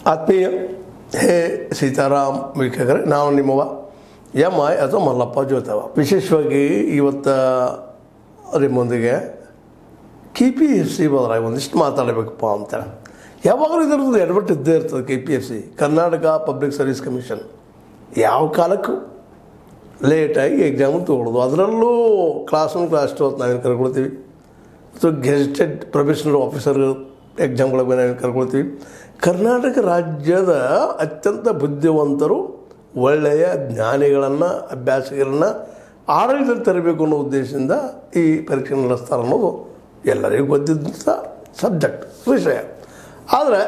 ಆತ್ಮೀಯ ಹೇ ಸೀತಾರಾಮ್ ವೀಕ್ಷಕರೇ ನಾವು ನಿಮ್ಮವ ಎಮ್ ಐ ಅಥವಾ ಮಲ್ಲಪ್ಪ ಜ್ಯೋತವ ವಿಶೇಷವಾಗಿ ಇವತ್ತ ನಿಮ್ಮೊಂದಿಗೆ ಕೆ ಪಿ ಎಫ್ ಸಿ ಬದಲಾಗಿ ಒಂದಿಷ್ಟು ಮಾತಾಡಬೇಕಪ್ಪ ಅಂತೇಳಿ ಯಾವಾಗಲೂ ಇದರದ್ದು ಎಡವಟ್ಟು ಇದ್ದೇ ಇರ್ತದೆ K P F C Karnataka public service commission ಯಾವ ಕಾಲಕ್ಕೂ ಲೇಟಾಗಿ ಎಕ್ಸಾಮು ತೊಗೊಳೋದು ಅದರಲ್ಲೂ ಕ್ಲಾಸ್ ಒನ್ ಕ್ಲಾಸ್ ಟು ಅಂತ ನಾವೇನು ಕರ್ಕೊಳ್ತೀವಿ ಅಥವಾ ಗೆಜೆಟೆಡ್ ಪ್ರೊಫೆಷನಲ್ ಆಫೀಸರ್ ಎಕ್ಸಾಮ್ಗಳಿಗೆ ನಾವೇನು ಕರ್ಕೊಳ್ತೀವಿ ಕರ್ನಾಟಕ ರಾಜ್ಯದ ಅತ್ಯಂತ ಬುದ್ಧಿವಂತರು ಒಳ್ಳೆಯ ಜ್ಞಾನಿಗಳನ್ನು ಅಭ್ಯಾಸಕರನ್ನು ಆಡಳಿತದಲ್ಲಿ ತರಬೇಕು ಅನ್ನೋ ಉದ್ದೇಶದಿಂದ ಈ ಪರೀಕ್ಷೆ ನಡೆಸ್ತಾರೆ ಅನ್ನೋದು ಎಲ್ಲರಿಗೂ ಗೊತ್ತಿದ್ದ ಸಬ್ಜೆಕ್ಟ್ ವಿಷಯ ಆದರೆ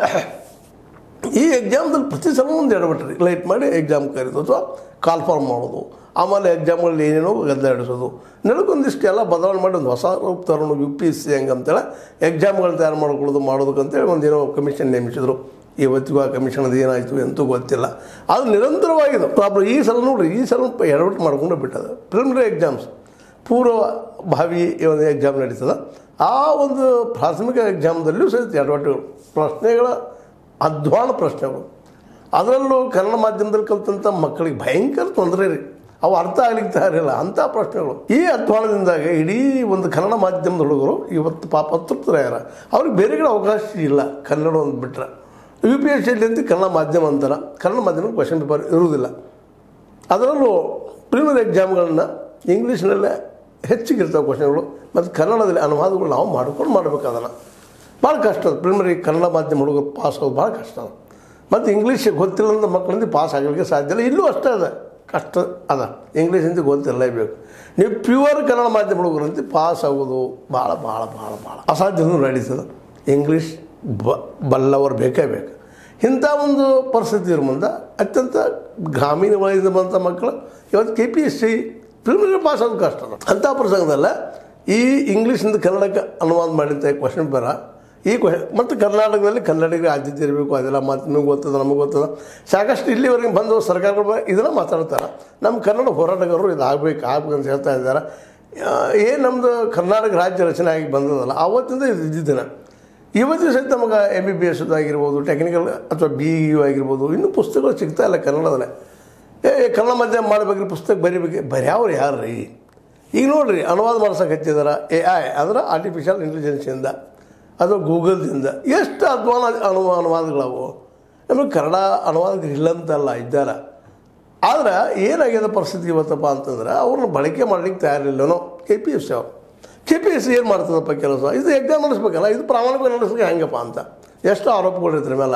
ಈ ಎಕ್ಸಾಮ್ದಲ್ಲಿ ಪ್ರತಿ ಸಲ ಒಂದು ಎಡಬಿಟ್ರಿ ಲೈಟ್ ಮಾಡಿ ಎಕ್ಸಾಮ್ ಕರೀದು ಅಥವಾ ಕಾಲ್ ಫಾರ್ಮ್ ಮಾಡೋದು ಆಮೇಲೆ ಎಕ್ಸಾಮ್ಗಳಲ್ಲಿ ಏನೇನೋ ಗದ್ದಾಡಿಸೋದು ನಡಕೊಂದಿಷ್ಟು ಎಲ್ಲ ಬದಲಾವಣೆ ಮಾಡಿ ಒಂದು ಹೊಸ ರೂಪ ತರೋಣ ಯು ಪಿ ಎಸ್ ಸಿ ಹೆಂಗಂತೇಳಿ ಎಕ್ಸಾಮ್ಗಳು ತಯಾರು ಮಾಡ್ಕೊಳ್ಳೋದು ಮಾಡೋದಕ್ಕಂತೇಳಿ ಒಂದೇನೋ ಕಮಿಷನ್ ನೇಮಿಸಿದ್ರು ಇವತ್ತಿಗೂ ಆ ಕಮಿಷನ್ ಅದು ಏನಾಯಿತು ಎಂತೂ ಗೊತ್ತಿಲ್ಲ ಅದು ನಿರಂತರವಾಗಿದೆ ಪ್ರಾಬ್ಲಮ್ ಈ ಸಲ ನೋಡ್ರಿ ಈ ಸಲ ಎಡಬಿಟ್ಟು ಮಾಡ್ಕೊಂಡು ಬಿಟ್ಟದ ಪ್ರಿಲಿಮಿನರಿ ಎಕ್ಸಾಮ್ಸ್ ಪೂರ್ವ ಭಾವಿ ಒಂದು ಎಕ್ಸಾಮ್ ನಡೀತದೆ ಆ ಒಂದು ಪ್ರಾಥಮಿಕ ಎಕ್ಸಾಮ್ದಲ್ಲೂ ಸಹಿತ ಎಡವಟ್ಟು ಪ್ರಶ್ನೆಗಳ ಅಧ್ವಾನ ಪ್ರಶ್ನೆಗಳು ಅದರಲ್ಲೂ ಕನ್ನಡ ಮಾಧ್ಯಮದಲ್ಲಿ ಕಲಿತಂಥ ಮಕ್ಕಳಿಗೆ ಭಯಂಕರ ತೊಂದರೆ ರೀ ಅವು ಅರ್ಥ ಆಗ್ಲಿಕ್ಕೆ ತಯಾರಿಲ್ಲ ಅಂಥ ಪ್ರಶ್ನೆಗಳು ಈ ಅಧ್ವಾನದಿಂದಾಗಿ ಇಡೀ ಒಂದು ಕನ್ನಡ ಮಾಧ್ಯಮದ ಹುಡುಗರು ಇವತ್ತು ಪಾಪ ತೃಪ್ತರಾಗ್ಯಾರ ಅವ್ರಿಗೆ ಬೇರೆ ಕಡೆ ಅವಕಾಶ ಇಲ್ಲ ಕನ್ನಡ ಒಂದು ಬಿಟ್ಟರೆ ಯು ಪಿ ಎಸ್ ಸಿಯಲ್ಲಿ ಅಂತ ಕನ್ನಡ ಮಾಧ್ಯಮ ಅಂತಾರೆ ಕನ್ನಡ ಮಾಧ್ಯಮ ಕ್ವಶನ್ ಪೇಪರ್ ಇರುವುದಿಲ್ಲ ಅದರಲ್ಲೂ ಪ್ರಿಲಿಮಿನರಿ ಎಕ್ಸಾಮ್ಗಳನ್ನ ಇಂಗ್ಲೀಷ್ನಲ್ಲೇ ಹೆಚ್ಚಿಗಿರ್ತಾವೆ ಕ್ವಶನ್ಗಳು ಮತ್ತು ಕನ್ನಡದಲ್ಲಿ ಅನುವಾದಗಳು ನಾವು ಮಾಡ್ಕೊಂಡು ಮಾಡ್ಬೇಕು ಅದನ್ನು ಭಾಳ ಕಷ್ಟ ಅದು ಪ್ರಿಲಿಮಿನರಿ ಕನ್ನಡ ಮಾಧ್ಯಮ ಹುಡುಗರು ಪಾಸ್ ಆಗೋದು ಭಾಳ ಕಷ್ಟ ಅದು ಮತ್ತು ಇಂಗ್ಲೀಷ್ ಗೊತ್ತಿಲ್ಲದ ಮಕ್ಕಳಿಂದ ಪಾಸ್ ಆಗಲಿಕ್ಕೆ ಸಾಧ್ಯ ಇಲ್ಲ ಇಲ್ಲೂ ಅಷ್ಟೇ ಅದ ಕಷ್ಟ ಅದ ಇಂಗ್ಲೀಷ್ ಅಂತ ಗೊತ್ತಿರಲೇಬೇಕು ನೀವು ಪ್ಯೂರ್ ಕನ್ನಡ ಮಾಧ್ಯಮ ಹುಡುಗರಂತೆ ಪಾಸ್ ಆಗೋದು ಭಾಳ ಭಾಳ ಭಾಳ ಭಾಳ ಅಸಾಧ್ಯನೂ ನಡೀತದೆ ಇಂಗ್ಲೀಷ್ ಬ ಬಲ್ಲವರು ಬೇಕೇ ಬೇಕು ಇಂಥ ಒಂದು ಪರಿಸ್ಥಿತಿ ಇರೋ ಮುಂದೆ ಅತ್ಯಂತ ಗ್ರಾಮೀಣ ವಲಯದಿಂದ ಬಂದಂಥ ಮಕ್ಕಳು ಇವತ್ತು K P S C preliminary pass ಆಗೋದು ಕಷ್ಟ ಅದ. ಅಂಥ ಪ್ರಸಂಗದಲ್ಲ ಈ ಇಂಗ್ಲೀಷಿಂದ ಕನ್ನಡಕ್ಕೆ ಅನುವಾದ ಮಾಡಿದ್ದ ಕ್ವಶನ್ ಪೇಪರ ಈ ಕ್ವಶನ್ ಮತ್ತು ಕರ್ನಾಟಕದಲ್ಲಿ ಕನ್ನಡಿಗರಿಗೆ ಆದ್ಯತೆ ಇರಬೇಕು ಅದೆಲ್ಲ ಮಾತು ನಿಮಗೆ ಗೊತ್ತದ ನಮಗೆ ಗೊತ್ತದ ಸಾಕಷ್ಟು ಇಲ್ಲಿವರೆಗೆ ಬಂದು ಸರ್ಕಾರಗಳು ಇದನ್ನು ಮಾತಾಡ್ತಾರೆ ನಮ್ಮ ಕನ್ನಡ ಹೋರಾಟಗಾರರು ಇದು ಆಗಬೇಕು ಆಗ್ಬೇಕು ಅಂತ ಹೇಳ್ತಾ ಇದ್ದಾರೆ ಏನು ನಮ್ಮದು ಕರ್ನಾಟಕ ರಾಜ್ಯ ರಚನೆ ಆಗಿ ಬಂದದಲ್ಲ ಆವತ್ತಿಂದ ಇದು ಇದ್ದಿದ್ದೇನೆ ಇವತ್ತಿನ ಸಹಿತ ನಮಗೆ ಎಮ್ ಬಿ ಬಿ ಎಸ್ ಆಗಿರ್ಬೋದು ಟೆಕ್ನಿಕಲ್ ಅಥವಾ ಬಿ ಯು ಆಗಿರ್ಬೋದು ಇನ್ನೂ ಪುಸ್ತಕಗಳು ಸಿಗ್ತಾ ಇಲ್ಲ ಕನ್ನಡದಲ್ಲೇ ಏ ಕನ್ನಡ ಮಾಧ್ಯಮ ಮಾಡಬೇಕ್ರಿ ಪುಸ್ತಕ ಬರಿಬೇಕು ಬರೆಯವ್ರು ಯಾರು ರೀ ಈಗ ನೋಡ್ರಿ ಅನುವಾದ ಮಾಡ್ಸಕ್ಕೆ ಹಚ್ಚಿದಾರ ಎ ಐ ಅಂದ್ರೆ ಆರ್ಟಿಫಿಷಿಯಲ್ ಇಂಟೆಲಿಜೆನ್ಸಿಂದ ಅದು ಗೂಗಲ್ದಿಂದ ಎಷ್ಟು ಅಧ್ವಾನ ಅನುವ ಅನುವಾದಗಳವು ನಮಗೆ ಕನ್ನಡ ಅನುವಾದಕರು ಇಲ್ಲಂತಲ್ಲ ಇದ್ದಾರೆ ಆದ್ರೆ ಏನಾಗಿದೆ ಪರಿಸ್ಥಿತಿ ಇವತ್ತಪ್ಪ ಅಂತಂದ್ರೆ ಅವ್ರನ್ನ ಬಳಕೆ ಮಾಡ್ಲಿಕ್ಕೆ ತಯಾರಿಲ್ಲನೋ ಕೆ ಪಿ ಎಸ್ ಸಿ ಅವ್ರು ಕೆ ಪಿ ಎಸ್ ಸಿ ಏನು ಮಾಡ್ತದಪ್ಪ ಕೆಲಸ ಇದು ಎಕ್ಸಾಮ್ ನಡೆಸ್ಬೇಕಲ್ಲ ಇದು ಪ್ರಾಮಾಣಿಕವಾಗಿ ನಡೆಸ್ಬೇಕು ಹೆಂಗಪ್ಪ ಅಂತ ಎಷ್ಟು ಆರೋಪಗಳು ಇರ್ತಾರೆ ಮೇಲೆ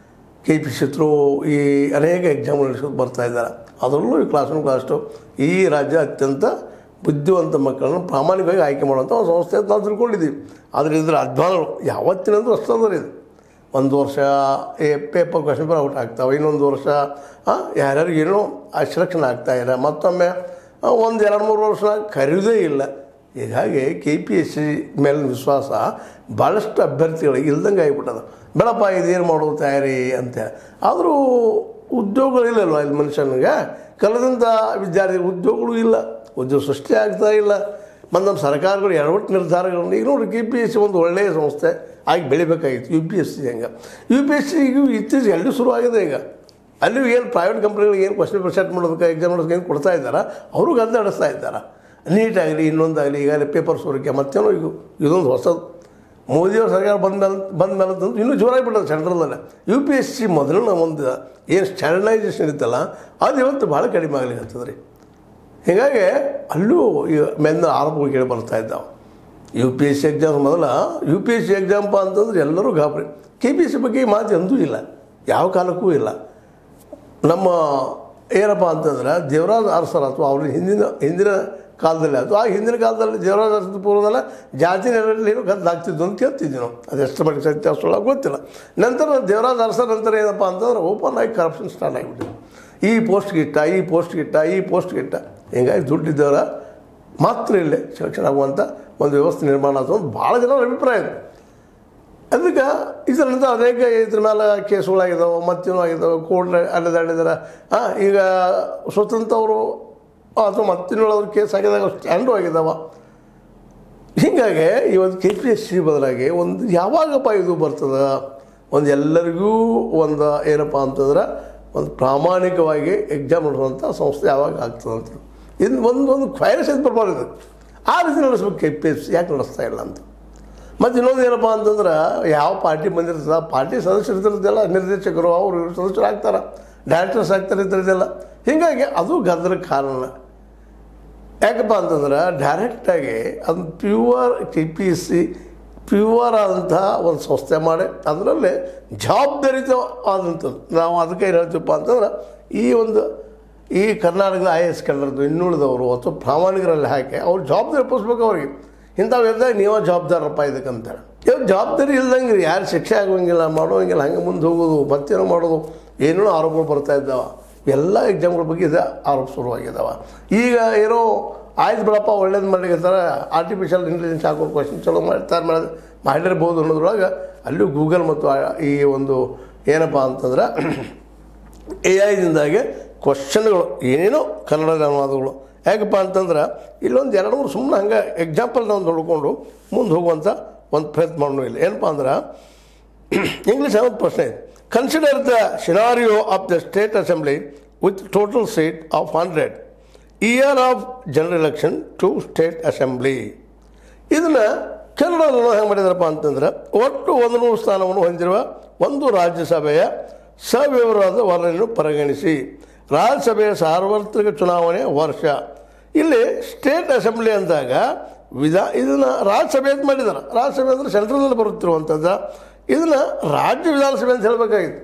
ಕೆ ಪಿ ಸಿ ಥ್ರೂ ಈ ಅನೇಕ ಎಕ್ಸಾಮ್ ನಡೆಸೋದು ಬರ್ತಾ ಇದ್ದಾರೆ ಅದರಲ್ಲೂ ಈ ಕ್ಲಾಸ್ ಒನ್ ಕ್ಲಾಸ್ ಟು ಈ ರಾಜ್ಯ ಅತ್ಯಂತ ಬುದ್ಧಿವಂತ ಮಕ್ಕಳನ್ನು ಪ್ರಾಮಾಣಿಕವಾಗಿ ಆಯ್ಕೆ ಮಾಡುವಂಥ ಒಂದು ಸಂಸ್ಥೆ ಅಂತ ನಾವು ತಿಳ್ಕೊಂಡಿದ್ದೀವಿ ಆದರೆ ಇದ್ರ ಅಧ್ವಾನಗಳು ಯಾವತ್ತಿನಂದ್ರೂ ಅಷ್ಟಂದ್ರೆ ಇದು ಒಂದು ವರ್ಷ ಏ ಪೇಪರ್ ಕ್ವಶನ್ ಪೇಪರ್ ಔಟ್ ಆಗ್ತಾವೆ ಇನ್ನೊಂದು ವರ್ಷ ಯಾರ್ಯಾರಿಗೆ ಏನೋ ಸೆಲೆಕ್ಷನ್ ಆಗ್ತಾ ಇಲ್ಲ ಮತ್ತೊಮ್ಮೆ ಆ, ಒಂದು ಎರಡು ಮೂರು ವರ್ಷ ಕರೆಯೋದೇ ಇಲ್ಲ ಹೀಗಾಗಿ ಕೆ ಪಿ ಎಸ್ ಸಿ ಮೇಲಿನ ವಿಶ್ವಾಸ ಭಾಳಷ್ಟು ಅಭ್ಯರ್ಥಿಗಳಿಗೆ ಇಲ್ದಂಗೆ ಆಗಿಬಿಟ್ಟದ ಬೇಡಪ್ಪ ಇದೇನು ಮಾಡೋದು ತಯಾರಿ ಅಂತೇಳಿ ಆದರೂ ಉದ್ಯೋಗಗಳಿಲ್ಲಲ್ವ ಇಲ್ಲಿ ಮನುಷ್ಯನಿಗೆ ಕಲಿದಂಥ ವಿದ್ಯಾರ್ಥಿ ಉದ್ಯೋಗಗಳು ಇಲ್ಲ ಉದ್ಯೋಗ ಸೃಷ್ಟಿ ಆಗ್ತಾ ಇಲ್ಲ ಮತ್ತು ನಮ್ಮ ಸರ್ಕಾರಗಳು ಎಡವಟ್ಟು ನಿರ್ಧಾರಗಳನ್ನು ಈಗ ನೋಡಿ ಕೆ ಪಿ ಎಸ್ ಸಿ ಒಂದು ಒಳ್ಳೆಯ ಸಂಸ್ಥೆ ಆಗಿ ಬೆಳಿಬೇಕಾಗಿತ್ತು ಯು ಪಿ ಎಸ್ ಸಿ ಹೆಂಗೆ ಯು ಪಿ ಎಸ್ ಸಿಗೂ ಇತ್ತೀಚೆಗೆ ಎಲ್ಲೂ ಶುರುವಾಗಿದೆ ಈಗ ಅಲ್ಲಿ ಏನು ಪ್ರೈವೇಟ್ ಕಂಪ್ನಿಗಳಿಗೆ ಏನು ಕ್ವಶನ್ ಪೇಪರ್ ಸೆಟ್ ಮಾಡೋದಕ್ಕೆ ಎಕ್ಸಾಮ್ ಮಾಡೋದಕ್ಕೆ ಏನು ಕೊಡ್ತಾ ಇದ್ದಾರೆ ಅವರು ಗದ್ದಾಡಿಸ್ತಾ ಇದ್ದಾರೆ ನೀಟಾಗಲಿ ಇನ್ನೊಂದಾಗಲಿ ಈಗಾಗಲೇ ಪೇಪರ್ ಸೋರಿಕೆ ಮತ್ತೇನೋ ಈಗ ಇದೊಂದು ಹೊಸದು ಮೋದಿಯವ್ರ ಸರ್ಕಾರ ಬಂದ ಮೇಲೆ ಬಂದ ಮೇಲೆ ಅಂತಂದ್ರೆ ಇನ್ನೂ ಜೋರಾಗಿ ಬಿಡೋದು ಸೆಂಟ್ರಲಲ್ಲೇ ಯು ಪಿ ಎಸ್ ಸಿ ಮೊದಲಿನ ಒಂದು ಏನು ಸ್ಟ್ಯಾಂಡರ್ಡೈಸೇಷನ್ ಇತ್ತಲ್ಲ ಅದು ಇವತ್ತು ಭಾಳ ಕಡಿಮೆ ಆಗ್ಲಿಕ್ಕೆ ರೀ ಹೀಗಾಗಿ ಅಲ್ಲೂ ಈ ಮೇಲಿನ ಆರೋಪಗಳು ಕೇಳಿ ಬರ್ತಾ ಇದ್ದಾವೆ U P S C exam ಮೊದಲ ಯು ಪಿ ಎಸ್ ಸಿ ಎಕ್ಸಾಮ್ಪ ಅಂತಂದ್ರೆ ಎಲ್ಲರೂ ಗಾಬರಿ ಕೆ ಪಿ ಎಸ್ ಸಿ ಬಗ್ಗೆ ಈ ಮಾತು ಎಂದೂ ಇಲ್ಲ ಯಾವ ಕಾಲಕ್ಕೂ ಇಲ್ಲ ನಮ್ಮ ಏನಪ್ಪ ಅಂತಂದ್ರೆ ದೇವರಾಜ ಅರಸರ ಅಥವಾ ಅವ್ರ ಹಿಂದಿನ ಹಿಂದಿನ ಕಾಲದಲ್ಲಿ ಅಥವಾ ಆ ಹಿಂದಿನ ಕಾಲದಲ್ಲಿ ದೇವರಾಜ ಅರಸದ ಪೂರ್ವದಲ್ಲ ಜಾತಿ ನೆಲೆಯಲ್ಲಿ ಏನು ಗದ್ದಾಗ್ತಿದ್ದು ಅಂತ ಕೇಳ್ತಿದ್ವಿ ನಾವು ಅದು ಎಷ್ಟು ಮಟ್ಟಿಗೆ ಸತ್ಯ ಅಷ್ಟೊಳ ಗೊತ್ತಿಲ್ಲ ನಂತರ ದೇವರಾಜ ಅರಸರ ನಂತರ ಏನಪ್ಪ ಅಂತಂದ್ರೆ ಓಪನ್ ಆಗಿ ಕರಪ್ಷನ್ ಸ್ಟಾರ್ಟ್ ಆಗಿಬಿಟ್ಟಿದೆ ಈ ಪೋಸ್ಟ್ಗೆ ಇಟ್ಟ ಈ ಪೋಸ್ಟ್ಗೆ ಇಟ್ಟ ಈ ಪೋಸ್ಟ್ಗೆ ಇಟ್ಟ ಹಿಂಗಾಗಿ ದುಡ್ಡಿದ್ದವರ ಮಾತ್ರ ಇಲ್ಲೇ ಸೆಲೆಕ್ಷನ್ ಆಗುವಂಥ ಒಂದು ವ್ಯವಸ್ಥೆ ನಿರ್ಮಾಣ ಆಯ್ತು ಅಂತ ಭಾಳ ಜನರ ಅಭಿಪ್ರಾಯ ಇದೆ ಅದಕ್ಕೆ ಇದರಿಂದ ಅನೇಕ ಇದ್ರ ಮೇಲೆ ಕೇಸುಗಳಾಗಿದ್ದಾವೆ ಮತ್ತೇನೋ ಆಗಿದ್ದಾವೆ ಕೋರ್ಟ್ ಅಡ್ಡದಾಡಿದಾರೆ ಹಾಂ ಈಗ ಸ್ವತಂತ್ರವರು ಅಥವಾ ಮತ್ತಿನೊಳವ್ರ ಕೇಸ್ ಆಗಿದಾಗ ಸ್ಟ್ಯಾಂಡು ಆಗಿದ್ದಾವೆ ಹೀಗಾಗಿ ಇವತ್ತು ಕೆ ಪಿ ಎಸ್ ಸಿ ಬದಲಾಗಿ ಒಂದು ಯಾವಾಗಪ್ಪ ಇದು ಬರ್ತದೆ ಒಂದು ಎಲ್ಲರಿಗೂ ಒಂದು ಏನಪ್ಪ ಅಂತಂದ್ರೆ ಒಂದು ಪ್ರಾಮಾಣಿಕವಾಗಿ ಎಕ್ಸಾಮ್ ನಡೆಸುವಂಥ ಸಂಸ್ಥೆ ಯಾವಾಗ ಆಗ್ತದೆ ಅಂತ ಇದು ಒಂದು ಒಂದು ವೈರಸ್ ಇದು ಬರಬಾರ್ದು ಆ ರೀತಿ ನಡೆಸ್ಬೇಕು ಕೆ ಪಿ ಎಸ್ ಸಿ ಯಾಕೆ ನಡೆಸ್ತಾ ಇಲ್ಲ ಅಂತ ಮತ್ತು ಇನ್ನೊಂದು ಏನಪ್ಪ ಅಂತಂದ್ರೆ ಯಾವ ಪಾರ್ಟಿ ಬಂದಿರ್ತದೆ ಆ ಪಾರ್ಟಿ ಸದಸ್ಯರು ಇದ್ರದ್ದೆಲ್ಲ ನಿರ್ದೇಶಕರು ಅವರು ಇವರು ಸದಸ್ಯರು ಆಗ್ತಾರೆ ಡೈರೆಕ್ಟರ್ಸ್ ಆಗ್ತಾರೆ ಇದ್ರದ್ದೆಲ್ಲ ಹೀಗಾಗಿ ಅದು ಗದ್ದರ ಕಾರಣ ಯಾಕಪ್ಪ ಅಂತಂದ್ರೆ ಡೈರೆಕ್ಟಾಗಿ ಅದು pure K P S C pure ಆದಂಥ ಒಂದು ಸಂಸ್ಥೆ ಮಾಡಿ ಅದರಲ್ಲಿ ಜವಾಬ್ದಾರಿತ ಆದಂಥದ್ದು ನಾವು ಅದಕ್ಕೆ ಏನು ಹೇಳ್ತೀವಪ್ಪ ಅಂತಂದ್ರೆ ಈ ಒಂದು ಈ ಕರ್ನಾಟಕದ ಐ ಎಸ್ ಕನ್ನಡದ್ದು ಇನ್ನುಳಿದವರು ಅಥವಾ ಪ್ರಾಮಾಣಿಕರಲ್ಲಿ ಹಾಕಿ ಅವ್ರು ಜವಾಬ್ದಾರಿ ಒಪ್ಪಿಸ್ಬೇಕು ಅವ್ರಿಗೆ ಇಂಥವೆಲ್ಲ ನೀವೇ ಜವಾಬ್ದಾರಪ್ಪ ಇದಕ್ಕಂತೇಳಿ ಇವಾಗ ಜವಾಬ್ದಾರಿ ಇಲ್ದಂಗೆ ರೀ ಯಾರು ಶಿಕ್ಷೆ ಆಗೋಂಗಿಲ್ಲ ಮಾಡೋಂಗಿಲ್ಲ ಹಂಗೆ ಮುಂದೆ ಹೋಗೋದು ಮತ್ತೇನೋ ಮಾಡೋದು ಏನೇನೋ ಆರೋಪಗಳು ಬರ್ತಾ ಇದ್ದಾವೆ ಎಲ್ಲ ಎಕ್ಸಾಮ್ಗಳ ಬಗ್ಗೆ ಇದೆ ಆರೋಪ ಶುರುವಾಗಿದ್ದಾವೆ ಈಗ ಏನೋ ಆಯ್ತು ಬಿಡಪ್ಪ ಒಳ್ಳೇದು ಮಾಡ್ಲಿಕ್ಕೆ ಆರ್ಟಿಫಿಷಿಯಲ್ ಇಂಟೆಲಿಜೆನ್ಸ್ ಹಾಕೋ ಕ್ವಶನ್ ಚಲೋ ಮಾಡ್ತಾರೆ ಮಾಡಿ ಮಾಡಿರ್ಬೋದು ಅನ್ನೋದ್ರೊಳಗೆ ಅಲ್ಲೂ ಗೂಗಲ್ ಮತ್ತು ಆ- ಈ ಒಂದು ಏನಪ್ಪ ಅಂತಂದ್ರೆ ಎ ಐದಿಂದಾಗೆ ಕ್ವಶನ್ಗಳು ಏನೇನೋ ಕನ್ನಡದ ಅನುವಾದಗಳು ಯಾಕಪ್ಪ ಅಂತಂದ್ರೆ ಇಲ್ಲೊಂದು ಎರಡು ಮೂರು ಸುಮ್ಮನೆ ಹಂಗೆ ಎಕ್ಸಾಂಪಲ್ ನಾವು ನೋಡಿಕೊಂಡು ಮುಂದೆ ಹೋಗುವಂಥ ಒಂದು ಪ್ರಯತ್ನ ಮಾಡೋಣ ಇಲ್ಲ ಏನಪ್ಪ ಅಂದ್ರೆ ಇಂಗ್ಲೀಷ್ ಒಂದು ಪ್ರಶ್ನೆ ಇದೆ consider the scenario of the state assembly with total seat of hundred year of general election to state assembly ಇದನ್ನು ಕನ್ನಡದಲ್ಲಿ ಹೆಂಗೆ ಮಾಡಿದಾರಪ್ಪ ಅಂತಂದ್ರೆ ಒಟ್ಟು ಒಂದು ನೂರು ಸ್ಥಾನವನ್ನು ಹೊಂದಿರುವ ಒಂದು ರಾಜ್ಯಸಭೆಯ ಸವಿವರವಾದ ವರದಿಯನ್ನು ಪರಿಗಣಿಸಿ ರಾಜ್ಯಸಭೆಯ ಸಾರ್ವತ್ರಿಕ ಚುನಾವಣೆ ವರ್ಷ ಇಲ್ಲಿ ಸ್ಟೇಟ್ ಅಸೆಂಬ್ಲಿ ಅಂದಾಗ ವಿಧಾ ಇದನ್ನು ರಾಜ್ಯಸಭೆ ಅಂತ ಮಾಡಿದ್ದಾರೆ ರಾಜ್ಯಸಭೆ ಅಂದರೆ ಸೆಂಟ್ರಲ್ನಲ್ಲಿ ಬರುತ್ತಿರುವಂಥದ್ದು ಇದನ್ನು ರಾಜ್ಯ ವಿಧಾನಸಭೆ ಅಂತ ಹೇಳಬೇಕಾಗಿತ್ತು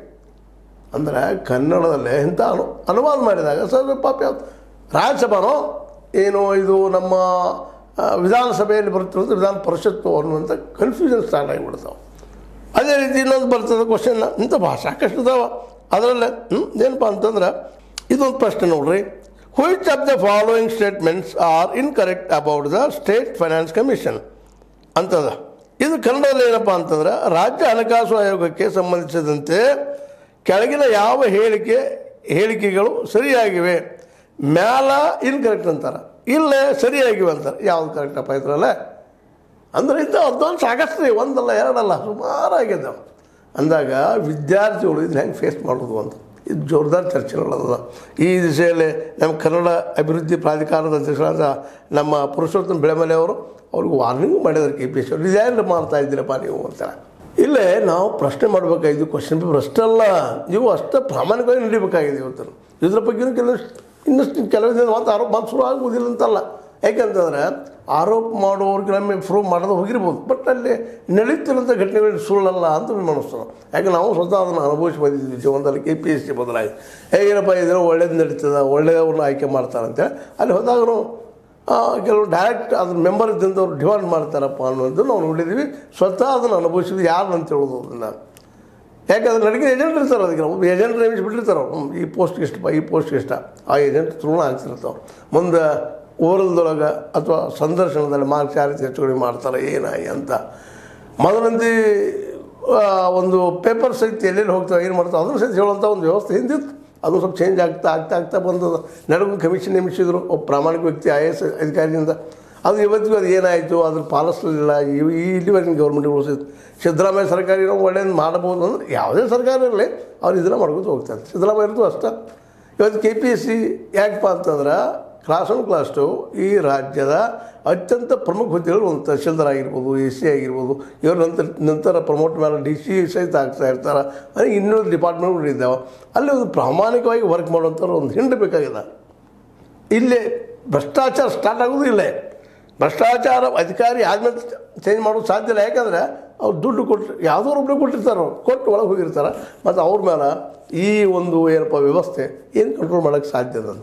ಅಂದರೆ ಕನ್ನಡದಲ್ಲೇ ಇಂಥ ಅನು ಅನುವಾದ ಮಾಡಿದಾಗ ಸರ್ ಪಾಪ ಯಾವ್ದು ರಾಜ್ಯಸಭಾನೋ ಏನು ಇದು ನಮ್ಮ ಆ, ವಿಧಾನಸಭೆಯಲ್ಲಿ ಬರುತ್ತಿರೋದು ವಿಧಾನ ಪರಿಷತ್ತು ಅನ್ನುವಂಥ ಕನ್ಫ್ಯೂಷನ್ ಸ್ಟಾರ್ಟ್ ಆಗಿಬಿಡ್ತಾವೆ ಅದೇ ರೀತಿ ಇನ್ನೊಂದು ಬರ್ತದೆ ಕ್ವಶನ್ ಇಂಥ ಭಾಷೆ ಸಾಕಷ್ಟು ಇದಾವೆ ಅದರಲ್ಲೇ ಹ್ಞೂ ಏನಪ್ಪ ಅಂತಂದ್ರೆ ಇದೊಂದು ಪ್ರಶ್ನೆ ನೋಡ್ರಿ which of the following statements are incorrect about the state finance commission ಅಂತದ ಇದು ಕನ್ನಡದಲ್ಲಿ ಏನಪ್ಪ ಅಂತಂದ್ರೆ ರಾಜ್ಯ ಹಣಕಾಸು ಆಯೋಗಕ್ಕೆ ಸಂಬಂಧಿಸಿದಂತೆ ಕೆಳಗಿನ ಯಾವ ಹೇಳಿಕೆ ಹೇಳಿಕೆಗಳು ಸರಿಯಾಗಿವೆ ಮ್ಯಾಲ ಇನ್ಕರೆಕ್ಟ್ ಅಂತಾರೆ ಇಲ್ಲೇ ಸರಿಯಾಗಿವೆ ಅಂತಾರೆ ಯಾವ್ದು ಕರೆಕ್ಟಪ್ಪ ಇದ್ರಲ್ಲ ಅಂದ್ರೆ ಇಂಥ ಅದ್ವಂತ ಸಾಕಷ್ಟು ರೀ ಒಂದಲ್ಲ ಎರಡಲ್ಲ ಸುಮಾರಾಗಿದ್ದಾವೆ ಅಂದಾಗ ವಿದ್ಯಾರ್ಥಿಗಳು ಇದನ್ನ ಹೆಂಗೆ ಫೇಸ್ ಮಾಡೋದು ಅಂತ ಇದು ಜೋರ್ದಾರ್ ಚರ್ಚೆಗಳದ ಈ ದಿಸೆಯಲ್ಲಿ ನಮ್ಮ ಕನ್ನಡ ಅಭಿವೃದ್ಧಿ ಪ್ರಾಧಿಕಾರದ ಅಧ್ಯಕ್ಷರಾದ ನಮ್ಮ ಪುರುಷೋತ್ತಮ ಬೆಳೆಮಲೆ ಅವರು ಅವ್ರಿಗೆ ವಾರ್ನಿಂಗ್ ಮಾಡಿದ್ದಾರೆ ಕೆ ಪಿ ಎಸ್ ಅವರು ಇದ್ಯಾರು ಮಾಡ್ತಾ ಇದ್ದೀರಪ್ಪ ನೀವು ಅಂತಾರೆ ಇಲ್ಲೇ ನಾವು ಪ್ರಶ್ನೆ ಮಾಡಬೇಕಾಗಿದ್ದು ಕ್ವಶನ್ ಪೇಪರ್ ಅಷ್ಟಲ್ಲ ಇವು ಅಷ್ಟೇ ಪ್ರಾಮಾಣಿಕವಾಗಿ ನಡಿಬೇಕಾಗಿದೆ ಇವತ್ತು ಇದ್ರ ಬಗ್ಗೆ ಕೆಲವಷ್ಟು ಇನ್ನಷ್ಟು ಕೆಲವು ದಿನ ಮತ್ತೆ ಆರೋಪ ಮತ್ತೆ ಶುರು ಆಗುವುದಿಲ್ಲ ಅಂತಲ್ಲ ಯಾಕೆಂತಂದ್ರೆ ಆರೋಪ ಮಾಡೋರಿಗೆ ನಮಗೆ ಪ್ರೂವ್ ಮಾಡೋದು ಹೋಗಿರ್ಬೋದು ಬಟ್ ಅಲ್ಲಿ ನಡೀತಿರೋಂಥ ಘಟನೆಗಳು ಸುಳ್ಳಲ್ಲ ಅಂತ ನಮ್ಗೆ ಅನಿಸ್ತದೆ ಯಾಕೆ ನಾವು ಸ್ವತಃ ಅದನ್ನು ಅನುಭವಿಸಿ ಬಂದಿದ್ವಿ ಜೀವನದಲ್ಲಿ ಕೆ ಪಿ ಎಸ್ ಸಿ ಬದಲಾಗಿ ಹೇಗೇನಪ್ಪ ಇದ್ರೆ ಒಳ್ಳೇದು ನಡೀತದೆ ಒಳ್ಳೆಯವ್ರನ್ನ ಆಯ್ಕೆ ಮಾಡ್ತಾರಂತೇಳಿ ಅಲ್ಲಿ ಹೋದಾಗನು ಕೆಲವು ಡೈರೆಕ್ಟ್ ಅದ್ರ ಮೆಂಬರ್ ಇದ್ದಂಥವ್ರು ಡಿಮಾಂಡ್ ಮಾಡ್ತಾರಪ್ಪ ಅನ್ನೋದು ನಾವು ನೋಡಿದ್ದೀವಿ ಸ್ವತಃ ಅದನ್ನು ಅನುಭವಿಸಿದ್ವಿ ಯಾರು ಅಂತ ಹೇಳೋದು ಅದನ್ನು ಯಾಕಂದ್ರೆ ನನಗೆ ಏಜೆಂಟ್ ಇರ್ತಾರೆ ಅದಕ್ಕೆ ನಾವು ಏಜೆಂಟ್ ನೇಮಿಸಿ ಬಿಟ್ಟಿರ್ತಾರೆ ಅವ್ರು. ಹ್ಮ್, ಈ ಪೋಸ್ಟ್ಗೆ ಇಷ್ಟ ಈ ಪೋಸ್ಟ್ಗೆ ಇಷ್ಟ ಆ ಏಜೆಂಟ್ ತೃಣ ಆಗ್ತಿರ್ತಾವೆ ಮುಂದೆ ಓರಲ್ದೊಳಗೆ ಅಥವಾ ಸಂದರ್ಶನದಲ್ಲಿ ಮಾರ್ಕ್ಸ್ ಯಾವ ರೀತಿ ಹೆಚ್ಚು ಕಡಿಮೆ ಮಾಡ್ತಾರೆ ಏನಾಗಿ ಅಂತ ಮೊದಲಂದಿ ಆ, ಒಂದು ಪೇಪರ್ ಸಹಿತ ಎಲ್ಲೆಲ್ಲಿ ಹೋಗ್ತಾವೆ ಏನು ಮಾಡ್ತಾವೆ ಅದನ್ನು ಸಹಿತ ಹೇಳುವಂಥ ಒಂದು ವ್ಯವಸ್ಥೆ ಹಿಂದಿತ್ತು ಅದು ಸ್ವಲ್ಪ ಚೇಂಜ್ ಆಗ್ತಾ ಆಗ್ತಾ ಆಗ್ತಾ ಬಂದದ ನಡುವೆ ಕಮಿಷನ್ ನೇಮಿಸಿದ್ರು ಒಬ್ಬ ಪ್ರಾಮಾಣಿಕ ವ್ಯಕ್ತಿ ಐ ಎಸ್ ಅಧಿಕಾರಿಯಿಂದ ಅದು ಇವತ್ತಿಗೂ ಅದು ಏನಾಯಿತು ಅದ್ರ ಪಾಲಿಸಲಿಲ್ಲ ಇವು ಈ ಇಲ್ಲಿವರೆಗಿನ ಗೌರ್ಮೆಂಟ್ ಉಳಿಸಿತ್ತು ಸಿದ್ದರಾಮಯ್ಯ ಸರ್ಕಾರ ಏನೋ ಒಳ್ಳೇದು ಮಾಡಬಹುದು ಅಂದ್ರೆ ಯಾವುದೇ ಸರ್ಕಾರ ಇರಲಿ ಅವ್ರು ಇದನ್ನು ಮಾಡ್ಕೊತ ಹೋಗ್ತಾರೆ ಸಿದ್ದರಾಮಯ್ಯ ಇರೋದು ಅಷ್ಟೇ ಇವತ್ತು ಕೆ ಪಿ ಎಸ್ ಸಿ ಯಾಕಪ್ಪ ಅಂತಂದ್ರೆ ಕ್ಲಾಸ್ ಒನ್ ಕ್ಲಾಸ್ ಟು ಈ ರಾಜ್ಯದ ಅತ್ಯಂತ ಪ್ರಮುಖ ಹುದ್ದೆಗಳು ಒಂದು ತಹಶೀಲ್ದಾರ್ ಆಗಿರ್ಬೋದು ಎ ಸಿ ಆಗಿರ್ಬೋದು ಇವ್ರ ನಂತರ ನಂತರ ಪ್ರಮೋಟ್ ಮೇಲೆ ಡಿ ಸಿ ಸಹಿತ ಆಗ್ತಾ ಇರ್ತಾರೆ ಅಂದರೆ ಇನ್ನೂರು ಡಿಪಾರ್ಟ್ಮೆಂಟ್ಗಳು ಇದ್ದಾವೆ ಅಲ್ಲಿ ಒಂದು ಪ್ರಾಮಾಣಿಕವಾಗಿ ವರ್ಕ್ ಮಾಡುವಂಥವ್ರು ಒಂದು ಹಿಂಡು ಬೇಕಾಗಿದೆ ಇಲ್ಲಿ ಭ್ರಷ್ಟಾಚಾರ ಸ್ಟಾರ್ಟ್ ಆಗೋದು ಇಲ್ಲೇ ಭ್ರಷ್ಟಾಚಾರ ಅಧಿಕಾರಿ ಆದ್ಮೇಲೆ ಚೇಂಜ್ ಮಾಡೋದು ಸಾಧ್ಯ ಇಲ್ಲ ಯಾಕಂದರೆ ಅವ್ರು ದುಡ್ಡು ಕೊಟ್ಟು ಯಾವುದೋ ಒಬ್ಬರು ಕೊಟ್ಟಿರ್ತಾರೆ ಅವ್ರು ಕೊಟ್ಟು ಒಳಗೆ ಹೋಗಿರ್ತಾರೆ ಮತ್ತು ಅವ್ರ ಮೇಲೆ ಈ ಒಂದು ಏನಪ್ಪ ವ್ಯವಸ್ಥೆ ಏನು ಕಂಟ್ರೋಲ್ ಮಾಡೋಕ್ಕೆ ಸಾಧ್ಯ ಅಂತ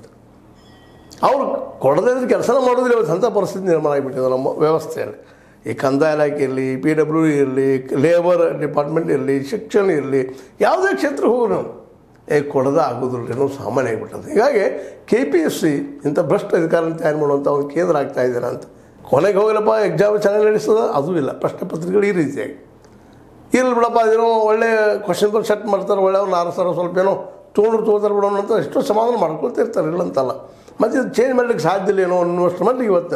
ಅವ್ರು ಕೊಡದೇ ಇದ್ರೆ ಕೆಲಸನ ಮಾಡೋದಿಲ್ಲ ಇವತ್ತು ಅಂಥ ಪರಿಸ್ಥಿತಿ ನಿರ್ಮಾಣ ಆಗಿಬಿಟ್ಟಿದೆ ನಮ್ಮ ವ್ಯವಸ್ಥೆಯಲ್ಲಿ ಈ ಕಂದಾಯ ಇಲಾಖೆ ಇರಲಿ ಪಿ ಡಬ್ಲ್ಯೂ ಇರಲಿ ಲೇಬರ್ ಡಿಪಾರ್ಟ್ಮೆಂಟ್ ಇರಲಿ ಶಿಕ್ಷಣ ಇರಲಿ ಯಾವುದೇ ಕ್ಷೇತ್ರ ಹೋಗಿ ನಾವು ಏ ಕೊಡದ ಆಗೋದಿಲ್ಲ ಅನ್ನೋ ಸಾಮಾನ್ಯ ಆಗಿಬಿಟ್ಟದೆ ಹೀಗಾಗಿ ಕೆ ಪಿ ಎಸ್ ಸಿ ಇಂಥ ಭ್ರಷ್ಟ ಅಧಿಕಾರನ ತಯಾರು ಮಾಡುವಂಥ ಒಂದು ಕೇಂದ್ರ ಆಗ್ತಾ ಇದ್ದಾರೆ ಅಂತ ಕೊನೆಗೆ ಹೋಗಲಪ್ಪ ಎಕ್ಸಾಮ್ ಚೆನ್ನಾಗಿ ನಡೆಸ್ತದ ಅದು ಇಲ್ಲ ಪ್ರಶ್ನೆ ಪತ್ರಿಕೆಗಳು ಈ ರೀತಿಯಾಗಿ ಇರ್ಲಿ ಬಿಡಪ್ಪ ಅದೇನೋ ಒಳ್ಳೆ ಕ್ವಶನ್ ಪೇಪರ್ ಸೆಟ್ ಮಾಡ್ತಾರೆ ಒಳ್ಳೆಯವ್ರನ್ನ ಆರಿಸ್ತಾರೆ ಸ್ವಲ್ಪ ಏನೋ ತೊಗೊಂಡ್ರು ತೊಗೋತಾರೆ ಬಿಡೋಣ ಅಂತ ಎಷ್ಟೋ ಸಮಾಧಾನ ಮಾಡ್ಕೊಳ್ತಾ ಇರ್ತಾರೆ ಇಲ್ಲ ಅಂತಲ್ಲ ಮತ್ತು ಇದು ಚೇಂಜ್ ಮಾಡ್ಲಿಕ್ಕೆ ಸಾಧ್ಯ ಇಲ್ಲ ಏನೋ ಅನ್ನುವಷ್ಟು ಮಟ್ಟಿಗೆ ಇವತ್ತು